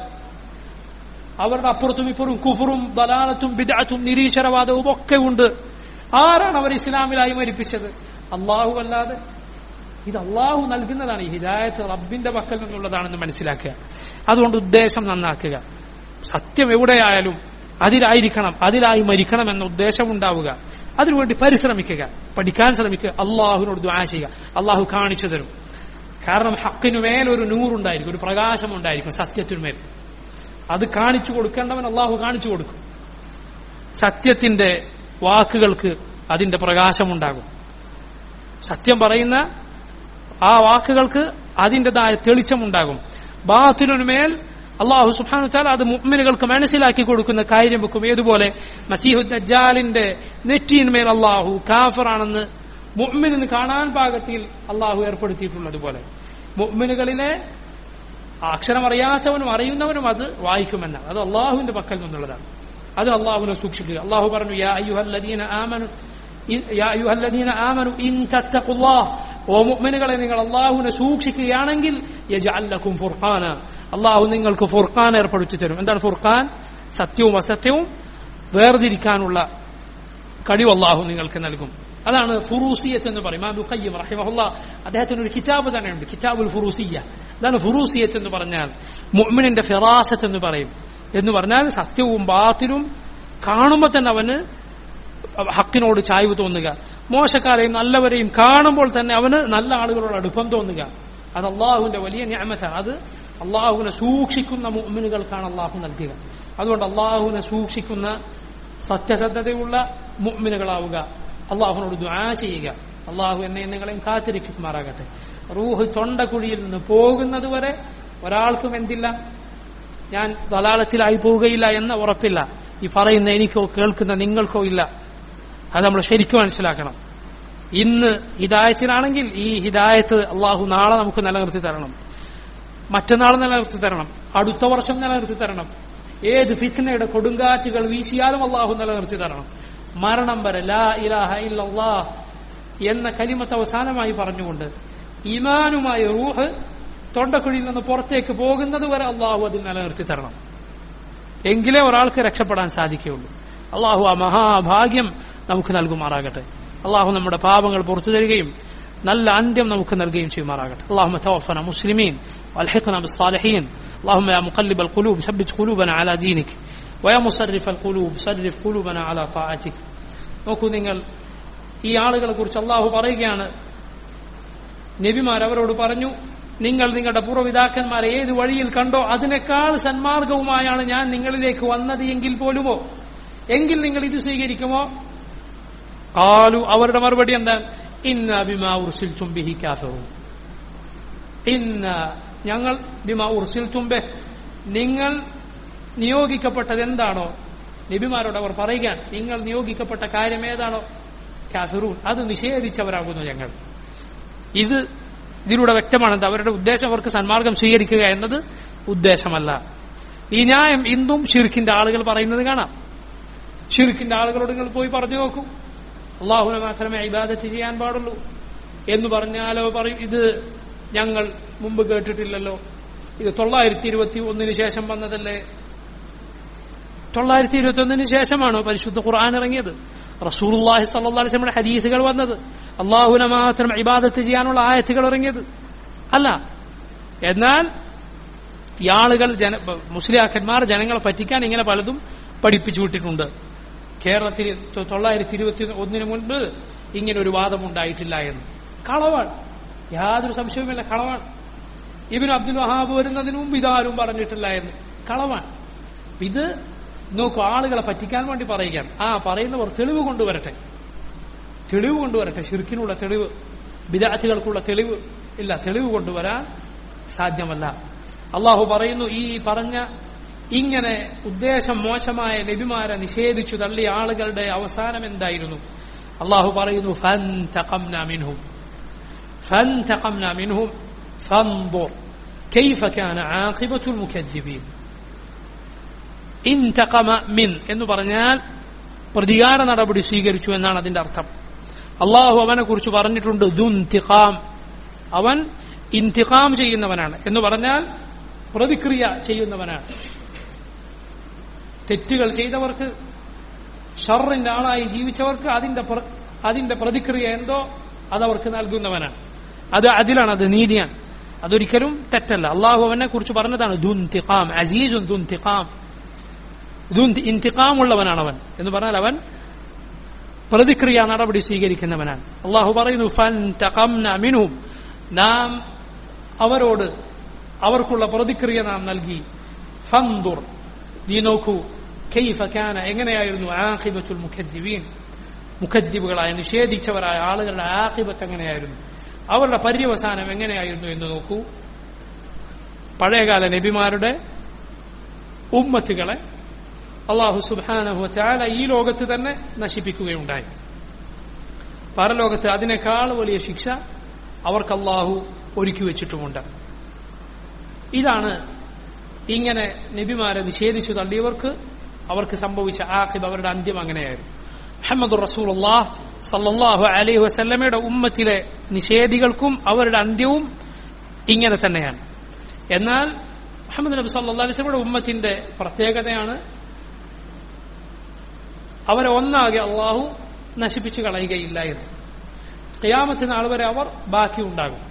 അവരുടെ അപ്പുറത്തും ഇപ്പുറവും കുഫറും ദലാലത്തും ബിദാത്തും നിരീശ്വരവാദവും ഒക്കെ ഉണ്ട് ആരാണ് അവർ ഇസ്ലാമിലായി മരിപ്പിച്ചത് അള്ളാഹു അല്ലാതെ ഇത് അള്ളാഹു നൽകുന്നതാണ് ഈ ഹിദായത്ത് റബ്ബിന്റെ പക്കൽ നിന്നുള്ളതാണെന്ന് മനസ്സിലാക്കുക അതുകൊണ്ട് ഉദ്ദേശം നന്നാക്കുക സത്യം എവിടെയായാലും അതിലായിരിക്കണം അതിലായി മരിക്കണം എന്ന ഉദ്ദേശം ഉണ്ടാവുക അതിനുവേണ്ടി പരിശ്രമിക്കുക പഠിക്കാൻ ശ്രമിക്കുക അള്ളാഹുവിനോട് ദ്വാ ചെയ്യുക അള്ളാഹു കാണിച്ചു തരും കാരണം ഹക്കിനുമേൽ ഒരു നൂറുണ്ടായിരിക്കും ഒരു പ്രകാശം ഉണ്ടായിരിക്കും സത്യത്തിനുമേൽ അത് കാണിച്ചു കൊടുക്കേണ്ടവൻ അള്ളാഹു കാണിച്ചു കൊടുക്കും സത്യത്തിന്റെ വാക്കുകൾക്ക് അതിന്റെ പ്രകാശമുണ്ടാകും സത്യം പറയുന്ന ആ വാക്കുകൾക്ക് അതിൻ്റെതായ തെളിച്ചമുണ്ടാകും ബാത്തിനുമേൽ അള്ളാഹു സുബാനു താല അത് മുഅ്മിനുകൾക്ക് മനസ്സിലാക്കി കൊടുക്കുന്ന കാര്യം വെക്കും ഏതുപോലെ മസീഹു ദജ്ജാലിന്റെ നെറ്റിയിന്മേൽ അള്ളാഹു കാഫറാണെന്ന് മുഅ്മിനിന് കാണാൻ പാകത്തിൽ അള്ളാഹു ഏർപ്പെടുത്തിയിട്ടുള്ളതുപോലെ മുഅ്മിനുകളിലെ അക്ഷരം അറിയാത്തവനും അറിയുന്നവനും അത് വായിക്കുമെന്നാണ് അത് അള്ളാഹുവിന്റെ പക്കൽ നിന്നുള്ളതാണ് അത് അള്ളാഹുവിനെ സൂക്ഷിക്കുക അള്ളാഹു പറഞ്ഞു യാ അയ്യുഹല്ലദീന ആമനു ഇൻ- യാ അയ്യുഹല്ലദീന ആമനു ഇൻ തത്തഖുല്ലാഹ് ഓ മുഅ്മിനുകളെ നിങ്ങൾ അള്ളാഹുവിനെ സൂക്ഷിക്കുകയാണെങ്കിൽ യജഅൽ ലക്കും ഫുർഖാന അള്ളാഹു നിങ്ങൾക്ക് ഫുർഖാൻ ഏർപ്പെടുത്തി തരും എന്താണ് ഫുർഖാൻ സത്യവും അസത്യവും വേർതിരിക്കാനുള്ള കഴിവ് അള്ളാഹു നിങ്ങൾക്ക് നൽകും അതാണ് ഫുറൂസിയത്ത് എന്ന് പറയും ഇമാം ഖയ്യിം റഹിമഹുല്ല അദ്ദേഹത്തിന് ഒരു കിതാബ് തന്നെയുണ്ട് കിതാബുൽ ഫുറൂസിയ അതാണ് ഫുറൂസിയത്ത് എന്ന് പറഞ്ഞാൽ മുഅ്മിനിന്റെ ഫിറാസത്ത് എന്ന് പറയും എന്ന് പറഞ്ഞാൽ സത്യവും ബാത്തിലും കാണുമ്പോൾ തന്നെ അവന് ഹക്കിനോട് ചായ്വ് തോന്നുക മോശക്കാരെയും നല്ലവരെയും കാണുമ്പോൾ തന്നെ അവന് നല്ല ആളുകളോട് അടുപ്പം തോന്നുക അത് അള്ളാഹുവിന്റെ വലിയ ഞാമത്താണ് അത് അള്ളാഹുവിനെ സൂക്ഷിക്കുന്ന മുഅ്മിനുകൾക്കാണ് അള്ളാഹു നൽകുക അതുകൊണ്ട് അള്ളാഹുവിനെ സൂക്ഷിക്കുന്ന സത്യസന്ധതയുള്ള മുഅ്മിനുകളാവുക അള്ളാഹുവിനോട് ദുആ ചെയ്യുക അള്ളാഹു എന്നെ നിങ്ങളെയും കാത്തിരിക്കുമാറാകട്ടെ റൂഹ് തൊണ്ടക്കുഴിയിൽ നിന്ന് പോകുന്നത് വരെ ഒരാൾക്കും എന്തില്ല ഞാൻ ദലാലത്തിലായി പോവുകയില്ല എന്ന ഉറപ്പില്ല ഈ പറയുന്ന എനിക്കോ കേൾക്കുന്ന നിങ്ങൾക്കോ ഇല്ല അത് നമ്മൾ ശരിക്കും മനസ്സിലാക്കണം ഇന്ന് ഹിദായത്തിലാണെങ്കിൽ ഈ ഹിദായത്ത് അള്ളാഹു നാളെ നമുക്ക് നിലനിർത്തി തരണം മറ്റന്നാൾ നിലനിർത്തി തരണം അടുത്ത വർഷം നിലനിർത്തി തരണം ഏത് ഫിത്നയുടെ കൊടുങ്കാറ്റുകൾ വീശിയാലും അള്ളാഹു നിലനിർത്തി തരണം മരണം വരെ ലാ ഇലാഹ ഇല്ലല്ലാ എന്ന കലിമത്ത് അവസാനമായി പറഞ്ഞുകൊണ്ട് ഈമാനുമായ റൂഹ് തൊണ്ടക്കുഴിയിൽ നിന്ന് പുറത്തേക്ക് പോകുന്നത് വരെ അള്ളാഹു അത് നിലനിർത്തി തരണം എങ്കിലേ ഒരാൾക്ക് രക്ഷപ്പെടാൻ സാധിക്കുകയുള്ളൂ അള്ളാഹു ആ മഹാഭാഗ്യം നമുക്ക് നൽകുമാറാകട്ടെ അള്ളാഹു നമ്മുടെ പാപങ്ങൾ പുറത്തു തരികയും നല്ല അന്ത്യം നമുക്ക് നൽകുകയും ചെയ്യുമാറാകട്ടെ അള്ളാഹു توفنا مسلمين والحقنا بالصالحين اللهم يا مقلب القلوب ثبت قلوبنا على دينك ويا مصرف القلوب صرف قلوبنا على طاعتك നോക്കൂ നിങ്ങൾ ഈ ആളുകളെ കുറിച്ച് അള്ളാഹു പറയുകയാണ് നബിമാർ അവരോട് പറഞ്ഞു നിങ്ങൾ നിങ്ങളുടെ പൂർവ്വപിതാക്കന്മാരെ ഏത് വഴിയിൽ കണ്ടോ അതിനേക്കാൾ സന്മാർഗവുമായാണ് ഞാൻ നിങ്ങളിലേക്ക് വന്നത് എങ്കിൽ പോലുമോ എങ്കിൽ നിങ്ങൾ ഇത് സ്വീകരിക്കുമോ കാലു അവരുടെ മറുപടി എന്താ ഇന്ന ബിമാ ഉർസിൽ തുംബിഹി കാഫറും ഇന്ന ഞങ്ങൾ ബിമാ ഉർസിൽ തുമ്പെ നിങ്ങൾ നിയോഗിക്കപ്പെട്ടത് എന്താണോ നബിമാരോട് അവർ പറയുക നിങ്ങൾ നിയോഗിക്കപ്പെട്ട കാര്യം ഏതാണോ കാഫിറൂൻ അത് നിഷേധിച്ചവരാകുന്നു ഞങ്ങൾ ഇത് ഇതിലൂടെ വ്യക്തമാണെന്ത് അവരുടെ ഉദ്ദേശം അവർക്ക് സന്മാർഗം സ്വീകരിക്കുക എന്നത് ഉദ്ദേശമല്ല ഈ ന്യായം ഇന്നും ഷിർക്കിന്റെ ആളുകൾ പറയുന്നത് കാണാം ഷിർക്കിന്റെ ആളുകളോട് നിങ്ങൾ പോയി പറഞ്ഞു നോക്കൂ അള്ളാഹുനെ മാത്രമേ ഇബാദത്ത് ചെയ്യാൻ പാടുള്ളൂ എന്ന് പറഞ്ഞാലോ പറയും ഇത് ഞങ്ങൾ മുമ്പ് കേട്ടിട്ടില്ലല്ലോ ഇത് തൊള്ളായിരത്തി ഇരുപത്തി ഒന്നിന് ശേഷം വന്നതല്ലേ തൊള്ളായിരത്തി ഇരുപത്തി ഒന്നിന് ശേഷമാണോ പരിശുദ്ധ ഖുർആൻ ഇറങ്ങിയത് റസൂലുള്ളാഹി സ്വല്ലല്ലാഹി അലൈഹി വസല്ലമയുടെ ഹദീസുകൾ വന്നത് അള്ളാഹുവിനെ മാത്രം ഇബാദത്ത് ചെയ്യാനുള്ള ആയത്തുകൾ ഇറങ്ങിയത് അല്ല എന്നാൽ ഈ ആളുകൾ ജന മുസ്ലിയാക്കന്മാർ ജനങ്ങളെ പറ്റിക്കാൻ ഇങ്ങനെ പലതും പഠിപ്പിച്ചു വിട്ടിട്ടുണ്ട് കേരളത്തിൽ തൊള്ളായിരത്തി ഇരുപത്തി ഒന്നിന് മുൻപ് ഇങ്ങനെ ഒരു വാദം ഉണ്ടായിട്ടില്ല എന്ന് കളവാണ് യാതൊരു സംശയവുമില്ല കളവാണ് ഇബിൻ അബ്ദുൽ വഹാബ് വരുന്നതിന് മുമ്പ് ഇതാരും പറഞ്ഞിട്ടില്ലായിരുന്നു കളവാണ് ഇത് നോക്കൂ ആളുകളെ പറ്റിക്കാൻ വേണ്ടി പറയുകയാണ് ആ പറയുന്നവർ തെളിവ് കൊണ്ടുവരട്ടെ തെളിവ് കൊണ്ടുവരട്ടെ ഷിർക്കിനുള്ള തെളിവ് വിദാച്ചുകൾക്കുള്ള തെളിവ് ഇല്ല തെളിവ് കൊണ്ടുവരാൻ സാധ്യമല്ല അള്ളാഹു പറയുന്നു ഈ പറഞ്ഞ ഇങ്ങനെ ഉദ്ദേശം മോശമായ നബിമാരെ നിഷേധിച്ചു തള്ളിയ ആളുകളുടെ അവസാനം എന്തായിരുന്നു അള്ളാഹു പറയുന്നു فانتقمنا منهم فانتقمنا منهم فانظر كيف كان عاقبة المكذبين انتقم من എന്ന് പറഞ്ഞാൽ പ്രതികാര നടപടി സ്വീകരിച്ചു എന്നാണ് അതിന്റെ അർത്ഥം അള്ളാഹു അവനെ കുറിച്ച് പറഞ്ഞിട്ടുണ്ട് ദുന്തിഖാം അവൻ ഇന്തിഖാം ചെയ്യുന്നവനാണ് എന്ന് പറഞ്ഞാൽ പ്രതിക്രിയ ചെയ്യുന്നവനാണ് തെറ്റുകൾ ചെയ്തവർക്ക് ഷറിന്റെ ആളായി ജീവിച്ചവർക്ക് അതിന്റെ പ്ര- അതിന്റെ പ്രതിക്രിയ എന്തോ അതവർക്ക് നൽകുന്നവനാണ് അത് അതിലാണ് അത് നീതിയാണ് അതൊരിക്കലും തെറ്റല്ല അള്ളാഹു അവനെ കുറിച്ച് പറഞ്ഞതാണ് ദുന്തിഖാം അസീസുൻ ദുന്തിഖാം ദുൻ ഇന്തിഖാമുള്ളവനാണ് അവൻ എന്ന് പറഞ്ഞാൽ അവൻ പ്രതിക്രിയ നടപടി സ്വീകരിക്കുന്നവനാണ് അള്ളാഹു പറയുന്നു ഫൻതഖംന മിൻഹും നാം അവരോട് അവർക്കുള്ള പ്രതിക്രിയ നാം നൽകി ഫന്ദുർ നീ നോക്കൂ കൈഫ കാന എങ്ങനെയായിരുന്നു ആഖിബത്തുൽ മുഖദ്ദിബീൻ മുഖദ്ദിബുകളായ നിഷേധിച്ചവരായ ആളുകളുടെ ആഖിബത്ത് എങ്ങനെയായിരുന്നു അവരുടെ പര്യവസാനം എങ്ങനെയായിരുന്നു എന്ന് നോക്കൂ പഴയകാല നബിമാരുടെ ഉമ്മത്തുകളെ അള്ളാഹു സുബാനഹു ചാല ഈ ലോകത്ത് തന്നെ നശിപ്പിക്കുകയുണ്ടായി പരലോകത്ത് അതിനേക്കാൾ വലിയ ശിക്ഷ അവർക്ക് അള്ളാഹു ഒരുക്കി വെച്ചിട്ടുമുണ്ട് ഇതാണ് ഇങ്ങനെ നബിമാരെ നിഷേധിച്ചു തള്ളിയവർക്ക് അവർക്ക് സംഭവിച്ച ആഖിബ് അവരുടെ അന്ത്യം അങ്ങനെയായിരുന്നു മുഹമ്മദ് റസൂലുള്ളാഹ് സല്ലല്ലാഹു അലൈഹി വസല്ലമയുടെ ഉമ്മത്തിലെ നിഷേധികൾക്കും അവരുടെ അന്ത്യവും ഇങ്ങനെ തന്നെയാണ് എന്നാൽ മുഹമ്മദ് നബി സല്ലല്ലാഹു അലൈഹി വസല്ലമയുടെ ഉമ്മത്തിന്റെ പ്രത്യേകതയാണ് അവരെ ഒന്നാകെ അള്ളാഹു നശിപ്പിച്ചു കളയുകയില്ല എന്ന് ഖിയാമത്ത് നാൾ വരെ അവർ ബാക്കി ഉണ്ടാകും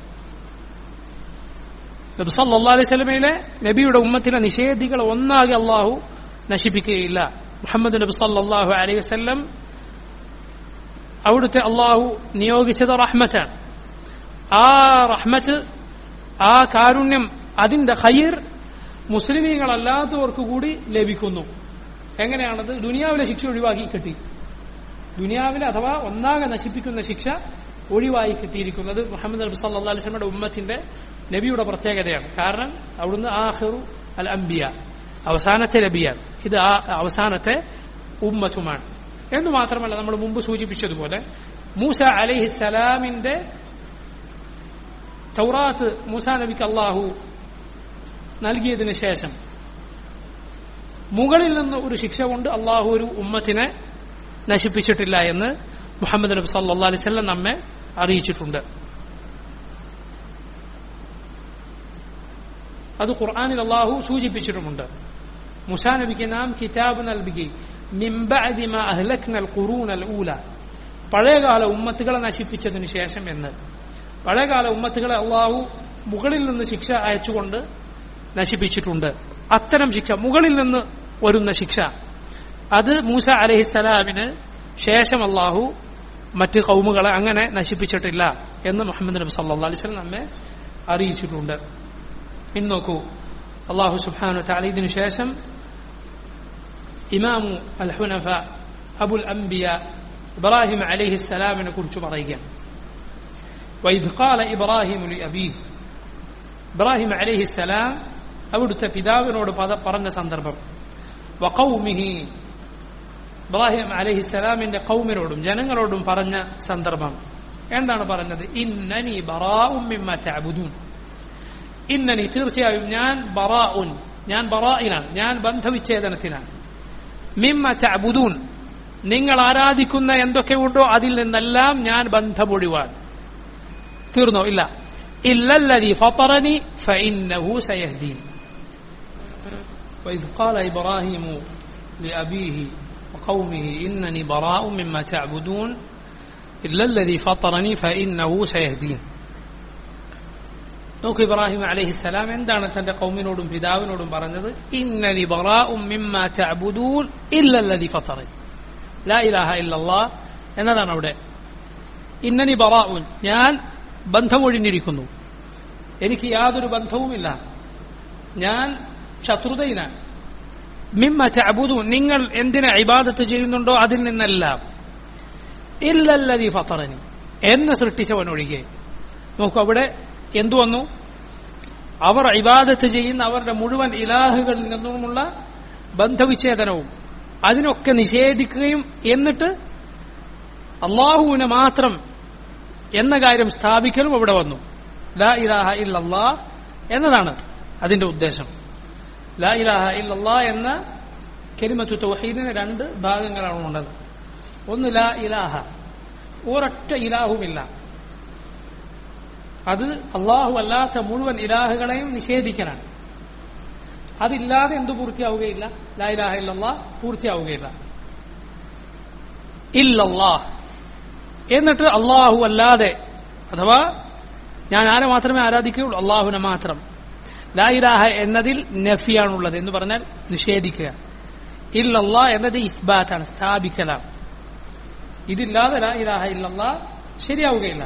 നബി സല്ലല്ലാഹു അലൈഹി വസല്ലമയിലെ നബിയുടെ ഉമ്മത്തിലെ നിഷേധികളെ ഒന്നാകെ അള്ളാഹു നശിപ്പിക്കുകയില്ല മുഹമ്മദ് നബി സല്ലല്ലാഹു അലൈഹി വസല്ലം അവിടുത്തെ അള്ളാഹു നിയോഗിച്ചത് റഹ്മത്താണ് ആ റഹ്മത്ത് ആ കാരുണ്യം അതിന്റെ ഖൈർ മുസ്ലിമീങ്ങളല്ലാത്തവർക്ക് കൂടി ലഭിക്കുന്നു എങ്ങനെയാണത് ദുനിയാവിലെ ശിക്ഷ ഒഴിവാക്കി കിട്ടി ദുനിയാവിലെ അഥവാ ഒന്നാകെ നശിപ്പിക്കുന്ന ശിക്ഷ ഒഴിവായി കിട്ടിയിരിക്കുന്നത് മുഹമ്മദ് നബി സല്ലാ അലിസ്ലമയുടെ ഉമ്മത്തിന്റെ നബിയുടെ പ്രത്യേകതയാണ് കാരണം അവിടുന്ന് ആഹിറു അൽ അംബിയ അവസാനത്തെ നബിയാണ് ഇത് ആ അവസാനത്തെ ഉമ്മത്തുമാണ് എന്ന് മാത്രമല്ല നമ്മൾ മുമ്പ് സൂചിപ്പിച്ചതുപോലെ മൂസ അലഹിസലാമിന്റെ തൗറാത്ത് മൂസ നബിക്ക് അള്ളാഹു നൽകിയതിനു ശേഷം മുകളിൽ നിന്ന് ഒരു ശിക്ഷ കൊണ്ട് അള്ളാഹു ഒരു ഉമ്മത്തിനെ നശിപ്പിച്ചിട്ടില്ല എന്ന് മുഹമ്മദ് നബി സല്ലാ അലൈവല്ലം നമ്മെ അറിയിച്ചിട്ടുണ്ട് അത് ഖുർആാനിൽ അള്ളാഹു സൂചിപ്പിച്ചിട്ടുമുണ്ട് മുസാ നബിക്ക് നാം കിതാബ് നൽകുകയും പഴയകാല ഉമ്മത്തുകളെ നശിപ്പിച്ചതിന് ശേഷം എന്ന് പഴയകാല ഉമ്മത്തുകളെ അള്ളാഹു മുകളിൽ നിന്ന് ശിക്ഷ അയച്ചുകൊണ്ട് നശിപ്പിച്ചിട്ടുണ്ട് അത്തരം ശിക്ഷ മുകളിൽ നിന്ന് വരുന്ന ശിക്ഷ അത് മൂസ അലഹിസലാമിന് ശേഷം അള്ളാഹു മറ്റ് കൗമുകളെ അങ്ങനെ നശിപ്പിച്ചിട്ടില്ല എന്ന് മുഹമ്മദ് നബി സല്ലാ അലിസ്ലം നമ്മെ അറിയിച്ചിട്ടുണ്ട് ഇന്ന് നോക്കൂ അള്ളാഹു സുബാനു താലീദിനു ശേഷം ഇമാമു അൽ ഹുനഫ അബുൽ അംബിയ ഇബ്രാഹിം അലഹിസലാമിനെ കുറിച്ച് പറയുക وإذ قال إبراهيم لأبيه ഇബ്രാഹിം അലഹിസലാം അവിടുത്തെ പിതാവിനോട് പറഞ്ഞ സന്ദർഭം വഖൗമിഹി ഇബ്രാഹിം അലഹിസലാമിന്റെ കൗമിനോടും ജനങ്ങളോടും പറഞ്ഞ സന്ദർഭം എന്താണ് പറഞ്ഞത് ഇന്നനി ബറാഉം മിമ്മ തഅബുദൂൻ ഇന്നനി തീർച്ചയായും ഞാൻ ബറാഉൻ ഞാൻ ബറായിനാണ് ഞാൻ ബന്ധവിച്ഛേദനത്തിനാണ് മിമ്മ തഅബുദൂൻ നിങ്ങൾ ആരാധിക്കുന്ന എന്തൊക്കെ ഉണ്ടോ അതിൽ നിന്നെല്ലാം ഞാൻ ബന്ധമൊഴിവാൻ തീർന്നോ ഇല്ല إلا الذي فطرني فإنه سيهدين وإذ قال إبراهيم لأبيه وقومه إنني براء مما تعبدون إلا الذي فطرني فإنه سيهدين നോക്ക് ഇബ്രാഹിം അലൈഹി സ്വലാം എന്താണ് തന്റെ കൗമിനോടും പിതാവിനോടും പറഞ്ഞത് ഇന്നനി ബറാഉം മിമ്മ തഅബുദൂൻ ഇല്ലല്ലദി ഫത്തറൻ ലാ ഇലാഹ ഇല്ലല്ലാഹ് എന്നതാണ് അവിടെ ഇന്നനി ബറാഉൻ ഞാൻ ബന്ധമൊഴിഞ്ഞിരിക്കുന്നു എനിക്ക് യാതൊരു ബന്ധവുമില്ല ഞാൻ ശത്രുതയിലാണ് മിമ്മ ചബുദു നിങ്ങൾ എന്തിനെ ഇബാദത്ത് ചെയ്യുന്നുണ്ടോ അതിൽ നിന്നെല്ലാം ഇല്ലല്ലതി ഫത്തറനി എന്നെ സൃഷ്ടിച്ചവനൊഴികെ നോക്കൂ അവിടെ എന്തു വന്നു അവർ ഇബാദത്ത് ചെയ്യുന്ന അവരുടെ മുഴുവൻ ഇലാഹുകളിൽ നിന്നുമുള്ള ബന്ധവിച്ഛേദനവും അതിനൊക്കെ നിഷേധിക്കുകയും എന്നിട്ട് അള്ളാഹുവിനെ മാത്രം എന്ന കാര്യം സ്ഥാപിക്കലും അവിടെ വന്നു ലാ ഇലാഹ ഇല്ലല്ലാ എന്നതാണ് അതിന്റെ ഉദ്ദേശം ലാ ഇലാഹ ഇല്ലല്ലാ എന്ന കെലിമത്തു തൗഹീദിന് രണ്ട് ഭാഗങ്ങളാണ് ഉള്ളത് ഒന്ന് ലാ ഇലാഹ ഒരൊറ്റ ഇലാഹുമില്ല അത് അള്ളാഹു അല്ലാത്ത മുഴുവൻ ഇലാഹുകളെയും നിഷേധിക്കലാണ് അതില്ലാതെ എന്തു പൂർത്തിയാവുകയില്ല ലാ ഇലാഹ ഇല്ലല്ലാ പൂർത്തിയാവുകയില്ല ഇല്ലല്ലാ എന്നിട്ട് അള്ളാഹു അല്ലാതെ അഥവാ ഞാൻ ആരെ മാത്രമേ ആരാധിക്കുകയുള്ളൂ അള്ളാഹുവിനെ മാത്രം ലാ ഇലാഹ എന്നതിൽ നഫിയാണുള്ളത് എന്ന് പറഞ്ഞാൽ നിഷേധിക്കുക ഇല്ലല്ലാ എന്നത് ഇസ്ബാത്താണ് സ്ഥാപിക്കലാണ് ഇതില്ലാതെ ലാ ഇലാഹ ഇല്ലല്ലാ ശരിയാവുകയില്ല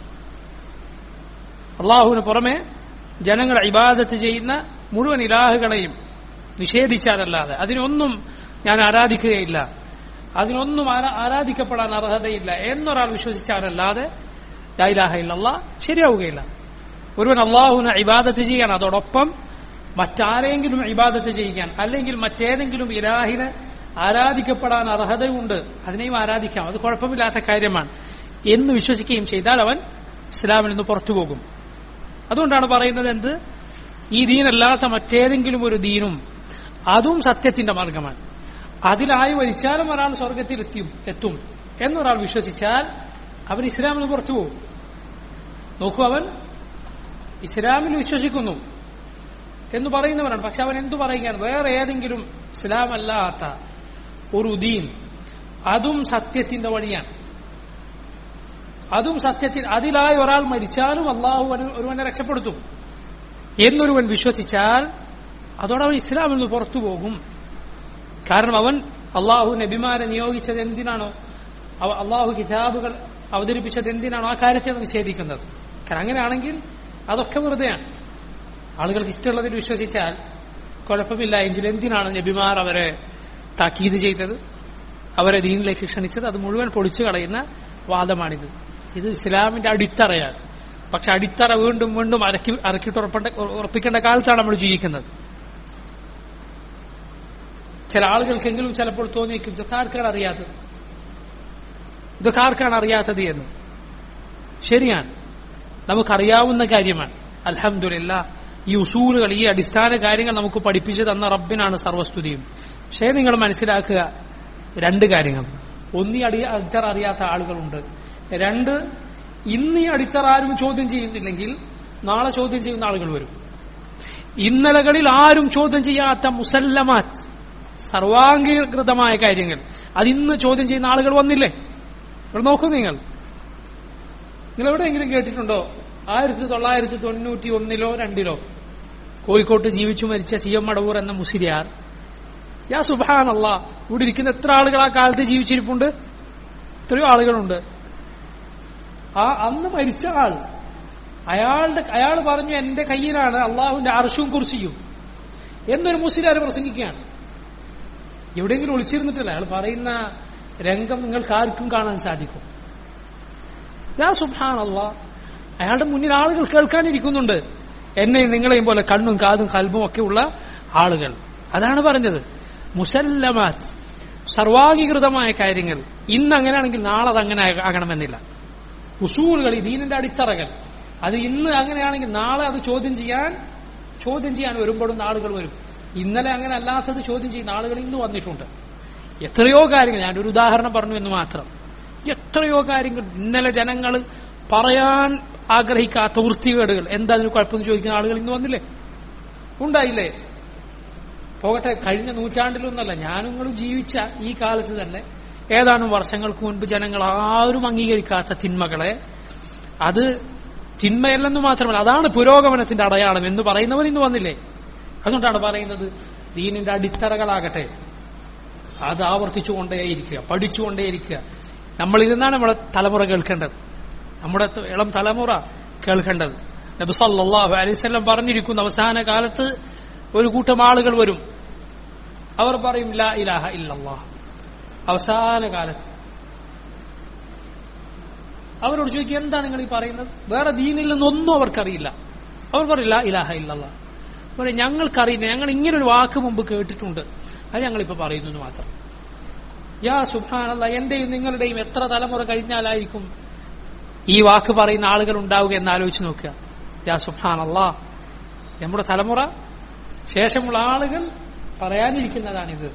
അള്ളാഹുവിന് പുറമെ ജനങ്ങൾ ഇബാദത്ത് ചെയ്യുന്ന മുഴുവൻ ഇലാഹുകളെയും നിഷേധിച്ചാലല്ലാതെ അതിനൊന്നും ഞാൻ ആരാധിക്കുകയില്ല അതിനൊന്നും ആരാ- ആരാധിക്കപ്പെടാൻ അർഹതയില്ല എന്നൊരാൾ വിശ്വസിച്ചാലല്ലാതെ ലാ ഇലാഹ ഇല്ലല്ലാ ശരിയാവുകയില്ല ഒരുവൻ അള്ളാഹുവിനെ ഇബാദത്ത് ചെയ്യാൻ അതോടൊപ്പം മറ്റാരെങ്കിലും ഇബാദത്ത് ചെയ്യാൻ അല്ലെങ്കിൽ മറ്റേതെങ്കിലും ഇലാഹിനെ ആരാധിക്കപ്പെടാൻ അർഹതയുണ്ട് അതിനെയും ആരാധിക്കാം അത് കുഴപ്പമില്ലാത്ത കാര്യമാണ് എന്ന് വിശ്വസിക്കുകയും ചെയ്താൽ അവൻ ഇസ്ലാമിൽ നിന്ന് പുറത്തു പോകും അതുകൊണ്ടാണ് പറയുന്നത് എന്ത് ഈ ദീനല്ലാത്ത മറ്റേതെങ്കിലും ഒരു ദീനും അതും സത്യത്തിന്റെ മാർഗമാണ് അതിലായി വരിച്ചാലും ഒരാൾ സ്വർഗത്തിൽ എത്തിയും എത്തും എന്നൊരാൾ വിശ്വസിച്ചാൽ അവൻ ഇസ്ലാമിൽ നിന്ന് പുറത്തു പോകും നോക്കൂ അവൻ ഇസ്ലാമിൽ വിശ്വസിക്കുന്നു എന്ന് പറയുന്നവനാണ് പക്ഷെ അവൻ എന്തു പറയുകയാണ് വേറെ ഏതെങ്കിലും ഇസ്ലാം അല്ലാത്ത ഒരു ദീൻ അതും സത്യത്തിന്റെ വഴിയാണ് അതും സത്യത്തിൽ അതിലായി ഒരാൾ മരിച്ചാലും അള്ളാഹു അവന് ഒരുവനെ രക്ഷപ്പെടുത്തും എന്നൊരുവൻ വിശ്വസിച്ചാൽ അതോടെ അവൻ ഇസ്ലാമിൽ നിന്ന് പുറത്തു പോകും കാരണം അവൻ അള്ളാഹു നബിമാരെ നിയോഗിച്ചത് എന്തിനാണോ അവ അള്ളാഹു കിതാബുകൾ അവതരിപ്പിച്ചത് എന്തിനാണോ ആ കാര്യത്തെ അവൻ നിഷേധിക്കുന്നത് കാരണം അങ്ങനെയാണെങ്കിൽ അതൊക്കെ വെറുതെയാണ് ആളുകൾക്ക് ഇഷ്ടമുള്ളതിൽ വിശ്വസിച്ചാൽ കുഴപ്പമില്ല എങ്കിൽ എന്തിനാണ് നബിമാർ അവരെ താക്കീത് ചെയ്തത് അവരെ ദീനിലേക്ക് ക്ഷണിച്ചത് അത് മുഴുവൻ പൊളിച്ചു കളയുന്ന വാദമാണിത് ഇത് ഇസ്ലാമിന്റെ അടിത്തറയാണ് പക്ഷെ അടിത്തറ വീണ്ടും വീണ്ടും അരക്കി അരക്കിട്ട് ഉറപ്പേണ്ട ഉറപ്പിക്കേണ്ട കാലത്താണ് നമ്മൾ ജീവിക്കുന്നത് ചില ആളുകൾക്കെങ്കിലും ചിലപ്പോൾ തോന്നിയേക്കും ഇതൊക്കെ ആർക്കാണ് അറിയാത്തത് ഇതൊക്കെ ആർക്കാണ് അറിയാത്തത് എന്ന് ശരിയാണ് നമുക്കറിയാവുന്ന കാര്യമാണ് അൽഹംദുലില്ല ഈ ഉസൂലുകൾ ഈ അടിസ്ഥാന കാര്യങ്ങൾ നമുക്ക് പഠിപ്പിച്ചു തന്ന റബ്ബിനാണ് സർവസ്തുതിയും പക്ഷേ നിങ്ങൾ മനസ്സിലാക്കുക രണ്ട് കാര്യങ്ങൾ ഒന്നീ അടി അടിത്തറ അറിയാത്ത ആളുകളുണ്ട് രണ്ട് ഇന്ന് ഈ അടിത്തറ ആരും ചോദ്യം ചെയ്യുന്നില്ലെങ്കിൽ നാളെ ചോദ്യം ചെയ്യുന്ന ആളുകൾ വരും ഇന്നലകളിൽ ആരും ചോദ്യം ചെയ്യാത്ത മുസല്ലമാത്ത് സർവാംഗീകൃതമായ കാര്യങ്ങൾ അതിന്ന് ചോദ്യം ചെയ്യുന്ന ആളുകൾ വന്നില്ലേ ഇവിടെ നോക്കൂ നിങ്ങൾ നിങ്ങൾ എവിടെയെങ്കിലും കേട്ടിട്ടുണ്ടോ ആയിരത്തി തൊള്ളായിരത്തി തൊണ്ണൂറ്റി ഒന്നിലോ രണ്ടിലോ കോഴിക്കോട്ട് ജീവിച്ചു മരിച്ച സി എം മടവൂർ എന്ന മുസ്ലിയാർ യാ സുബാനല്ല ഇവിടെ ഇരിക്കുന്ന എത്ര ആളുകൾ ആ കാലത്ത് ജീവിച്ചിരിപ്പുണ്ട് എത്രയോ ആളുകളുണ്ട് ആ അന്ന് മരിച്ച ആൾ അയാളുടെ അയാൾ പറഞ്ഞു എന്റെ കയ്യിലാണ് അള്ളാഹുവിന്റെ അർഷവും കുറിച്ചിയും എന്നൊരു മുസ്ലിയാർ പ്രസംഗിക്കുകയാണ് എവിടെയെങ്കിലും ഒളിച്ചിരുന്നിട്ടില്ല അയാൾ പറയുന്ന രംഗം നിങ്ങൾക്ക് ആർക്കും കാണാൻ സാധിക്കും യാ സുബാനല്ല അയാളുടെ മുന്നിൽ ആളുകൾ കേൾക്കാനിരിക്കുന്നുണ്ട് എന്നെയും നിങ്ങളെയും പോലെ കണ്ണും കാതും കൽബും ഒക്കെ ഉള്ള ആളുകൾ അതാണ് പറഞ്ഞത് മുസല്ലമാത്ത് സർവാംഗീകൃതമായ കാര്യങ്ങൾ ഇന്ന് അങ്ങനെയാണെങ്കിൽ നാളെ അത് അങ്ങനെ ആകണമെന്നില്ല ഉസൂലുകൾ ഈ ദീനിന്റെ അടിത്തറകൾ അത് ഇന്ന് അങ്ങനെയാണെങ്കിൽ നാളെ അത് ചോദ്യം ചെയ്യാൻ ചോദ്യം ചെയ്യാൻ വരുമ്പോഴും ആളുകൾ വരും ഇന്നലെ അങ്ങനെ അല്ലാത്തത് ചോദ്യം ചെയ്യുന്ന ആളുകൾ ഇന്ന് വന്നിട്ടുണ്ട് എത്രയോ കാര്യങ്ങൾ ഞാൻ ഒരു ഉദാഹരണം പറഞ്ഞു എന്ന് മാത്രം എത്രയോ കാര്യങ്ങൾ ഇന്നലെ ജനങ്ങൾ പറയാൻ ആഗ്രഹിക്കാത്ത വൃത്തികേടുകൾ എന്താ അതിന് കുഴപ്പമെന്ന് ചോദിക്കുന്ന ആളുകൾ ഇന്ന് വന്നില്ലേ ഉണ്ടായില്ലേ പോകട്ടെ കഴിഞ്ഞ നൂറ്റാണ്ടിലൊന്നല്ല ഞാനും നിങ്ങളും ജീവിച്ച ഈ കാലത്ത് തന്നെ ഏതാനും വർഷങ്ങൾക്ക് മുൻപ് ജനങ്ങൾ ആരും അംഗീകരിക്കാത്ത തിന്മകളെ അത് തിന്മയല്ലെന്ന് മാത്രമല്ല അതാണ് പുരോഗമനത്തിന്റെ അടയാളം എന്ന് പറയുന്നവർ ഇന്ന് വന്നില്ലേ അതുകൊണ്ടാണ് പറയുന്നത് ദീനിന്റെ അടിത്തറകളാകട്ടെ അത് ആവർത്തിച്ചുകൊണ്ടേയിരിക്കുക പഠിച്ചുകൊണ്ടേയിരിക്കുക നമ്മൾ ഇരുന്നാണ് നമ്മളെ തലമുറ കേൾക്കേണ്ടത് നമ്മുടെ ഇളം തലമുറ കേൾക്കേണ്ടത് നബി സല്ലല്ലാഹു അലൈഹി വസല്ലം പറഞ്ഞിരിക്കുന്നു അവസാന കാലത്ത് ഒരു കൂട്ടം ആളുകൾ വരും അവർ പറയും ലാ ഇലാഹ ഇല്ലല്ലാഹ് അവസാന കാലത്ത് അവരോട് ചോദിക്കും എന്താണ് നിങ്ങൾ ഈ പറയുന്നത് വേറെ ദീനിൽ നിന്നൊന്നും അവർക്കറിയില്ല അവർ പറയില്ല ഇലാഹ ഇല്ലല്ലാഹ് പറയും ഞങ്ങൾക്കറിയില്ല ഞങ്ങൾ ഇങ്ങനെ ഒരു വാക്ക് മുമ്പ് കേട്ടിട്ടുണ്ട് അത് ഞങ്ങളിപ്പോ പറയുന്നു എന്ന് മാത്രം യാ സുബാനല്ല എന്റെയും നിങ്ങളുടെയും എത്ര തലമുറ കഴിഞ്ഞാലായിരിക്കും ഈ വാക്ക് പറയുന്ന ആളുകൾ ഉണ്ടാവുക എന്ന് ആലോചിച്ച് നോക്കുക യാ സുബാനല്ല നമ്മുടെ തലമുറ ശേഷമുള്ള ആളുകൾ പറയാനിരിക്കുന്നതാണിത്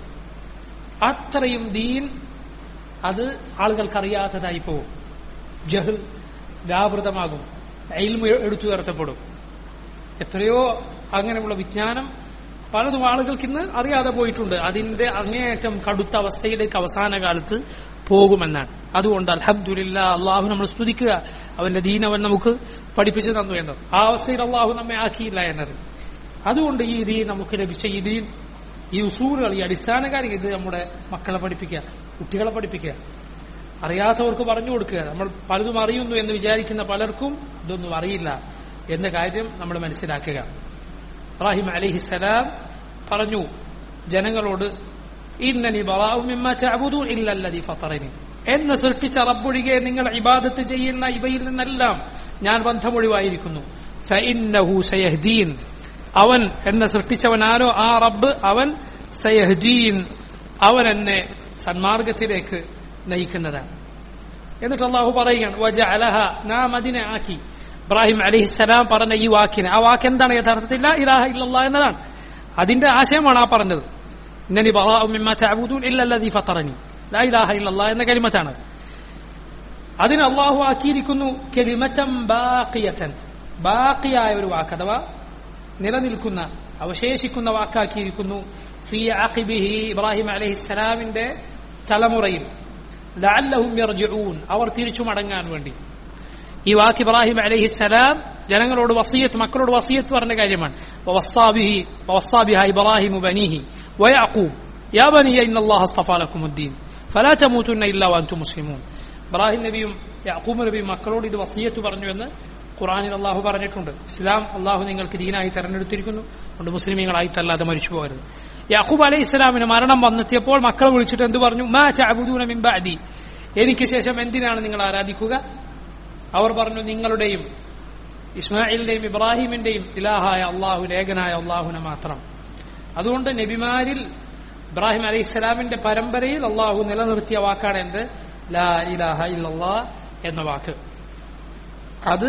അത്രയും ദീൻ അത് ആളുകൾക്കറിയാത്തതായി പോകും ജഹൽ വ്യാപൃതമാകും എൽമ എടുത്തുയർത്തപ്പെടും എത്രയോ അങ്ങനെയുള്ള വിജ്ഞാനം പലതും ആളുകൾക്ക് ഇന്ന് അറിയാതെ പോയിട്ടുണ്ട് അതിന്റെ അങ്ങേയറ്റം കടുത്ത അവസ്ഥയിലേക്ക് അവസാന കാലത്ത് പോകുമെന്നാണ് അതുകൊണ്ട് അലഹമുല്ല അള്ളാഹു നമ്മൾ സ്തുതിക്കുക അവന്റെ ദീൻ അവൻ നമുക്ക് പഠിപ്പിച്ചു തന്നു എന്നത് ആ അവസ്ഥയിൽ അള്ളാഹു നമ്മെ ആക്കിയില്ല എന്നത് അതുകൊണ്ട് ഈ ദീൻ നമുക്ക് ലഭിച്ച ഈ ദീൻ ഈ ഉസൂലുകൾ ഈ അടിസ്ഥാന കാര്യം ഇത് നമ്മുടെ മക്കളെ പഠിപ്പിക്കുക കുട്ടികളെ പഠിപ്പിക്കുക അറിയാത്തവർക്ക് പറഞ്ഞു കൊടുക്കുക നമ്മൾ പലതും അറിയുന്നു എന്ന് വിചാരിക്കുന്ന പലർക്കും ഇതൊന്നും അറിയില്ല എന്ന കാര്യം നമ്മൾ മനസ്സിലാക്കുക ഇബ്രാഹിം അലിഹിസലാം പറഞ്ഞു ജനങ്ങളോട് ഇന്നനി ഇല്ലല്ലതി ഫത്തറനി എന്നെ സൃഷ്ടിച്ച റബ്ബൊഴികെ നിങ്ങൾ ഇബാദത്ത് ചെയ്യുന്ന ഇവയിൽ നിന്നെല്ലാം ഞാൻ ബന്ധമൊഴിവായിരിക്കുന്നു ഫഇന്നഹു സയഹ്ദീൻ അവൻ എന്നെ സൃഷ്ടിച്ചവനാരോ ആ റബ്ബ് അവൻ സയഹ്ദീൻ അവൻ എന്നെ സന്മാർഗത്തിലേക്ക് നയിക്കുന്നതാണ് എന്നിട്ട് അള്ളാഹു പറയുകയാണ് വജഅലഹ നാം അതിനെ ആക്കി ഇബ്രാഹിം അലഹിസ്സലാം പറഞ്ഞ ഈ വാക്കിന് ആ വാക്ക് എന്താണ് യഥാർത്ഥത്തിൽ ഇലാഹ ഇല്ലല്ലാ എന്നതാണ് അതിന്റെ ആശയമാണ് ആ പറഞ്ഞത് ഇന്നനി ഇല്ലല്ലദീ ഫത്തറനി ലാ ഇലാഹ ഇല്ലല്ലാ എന്ന കലിമത്താണ് അതിന് അള്ളാഹു ആക്കിയിരിക്കുന്നു കെലിമറ്റം ബാക്കിയത്തൻ ബാക്കിയായ ഒരു വാക്ക് അഥവാ നിലനിൽക്കുന്ന അവശേഷിക്കുന്ന വാക്കാക്കിയിരിക്കുന്നു ഫി ആഖിബിഹി ഇബ്രാഹിം അലഹിസ്സലാമിന്റെ തലമുറയിൽ ലഅല്ലഹും യർജിഊൻ അവർ തിരിച്ചു മടങ്ങാൻ വേണ്ടി ഈ വാക്ക് ഇബ്രാഹിം അലഹിസ്സലാം ജനങ്ങളോട് വസീയത്ത് മക്കളോട് വസീയത്ത് പറഞ്ഞ കാര്യമാണ് ഇബ്രാഹിം ബനീഹി വയഅഖൂബ് യാ ബനിയ ഇന്നല്ലാഹ അസ്തഫാ ലക്കുമുദ്ദീൻ ഫലാ തമൂതുന്ന ഇല്ലാ വഅൻതും മുസ്ലിമൂൻ ഇബ്രാഹിം നബിയും യാക്കൂബ് നബിയും മക്കളോട് ഇത് വസീയത്ത് പറഞ്ഞു എന്ന് ഖുറാനിൽ അള്ളാഹു പറഞ്ഞിട്ടുണ്ട് ഇസ്ലാം അള്ളാഹു നിങ്ങൾക്ക് ദീനായി തെരഞ്ഞെടുത്തിരിക്കുന്നു അതുകൊണ്ട് മുസ്ലിമീങ്ങളായിട്ടല്ലാതെ മരിച്ചു പോകരുത് യാക്കൂബ് അലൈഹി ഇസ്ലാമിന് മരണം വന്നെത്തിയപ്പോൾ മക്കളെ വിളിച്ചിട്ട് എന്ത് പറഞ്ഞു മാ ചഅബുദൂന മിൻ ബഅദി എനിക്ക് ശേഷം എന്തിനാണ് നിങ്ങൾ ആരാധിക്കുക അവർ പറഞ്ഞു നിങ്ങളുടെയും ഇസ്മായിലിന്റെയും ഇബ്രാഹിമിന്റെയും ഇലാഹായ അള്ളാഹു ലേഖനായ അള്ളാഹുനെ മാത്രം അതുകൊണ്ട് നബിമാരിൽ ഇബ്രാഹിം അലൈഹി ഇസ്ലാമിന്റെ പരമ്പരയിൽ അള്ളാഹു നിലനിർത്തിയ വാക്കാണ് എന്ത് ലാ ഇലാഹ ഇല്ലല്ലാ എന്ന വാക്ക് അത്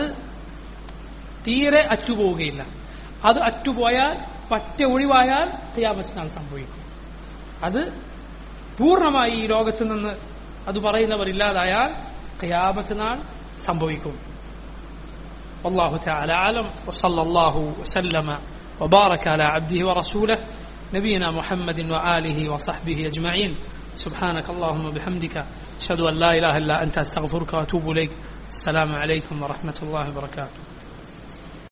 തീരെ അറ്റുപോവുകയില്ല അത് അറ്റുപോയാൽ പറ്റ ഒഴിവായാൽ ഖിയാമത്ത് നാൾ സംഭവിക്കും അത് പൂർണ്ണമായി ഈ ലോകത്ത് നിന്ന് അത് പറയുന്നവർ ഇല്ലാതായാൽ ഖിയാമത്ത് നാൾ സംഭവിക്കും والله تعالى أعلم وصلى الله وسلم وبارك على عبده ورسوله نبينا محمد وآله وصحبه أجمعين سبحانك اللهم وبحمدك أشهد أن لا إله إلا أنت أستغفرك وأتوب إليك السلام عليكم ورحمة الله وبركاته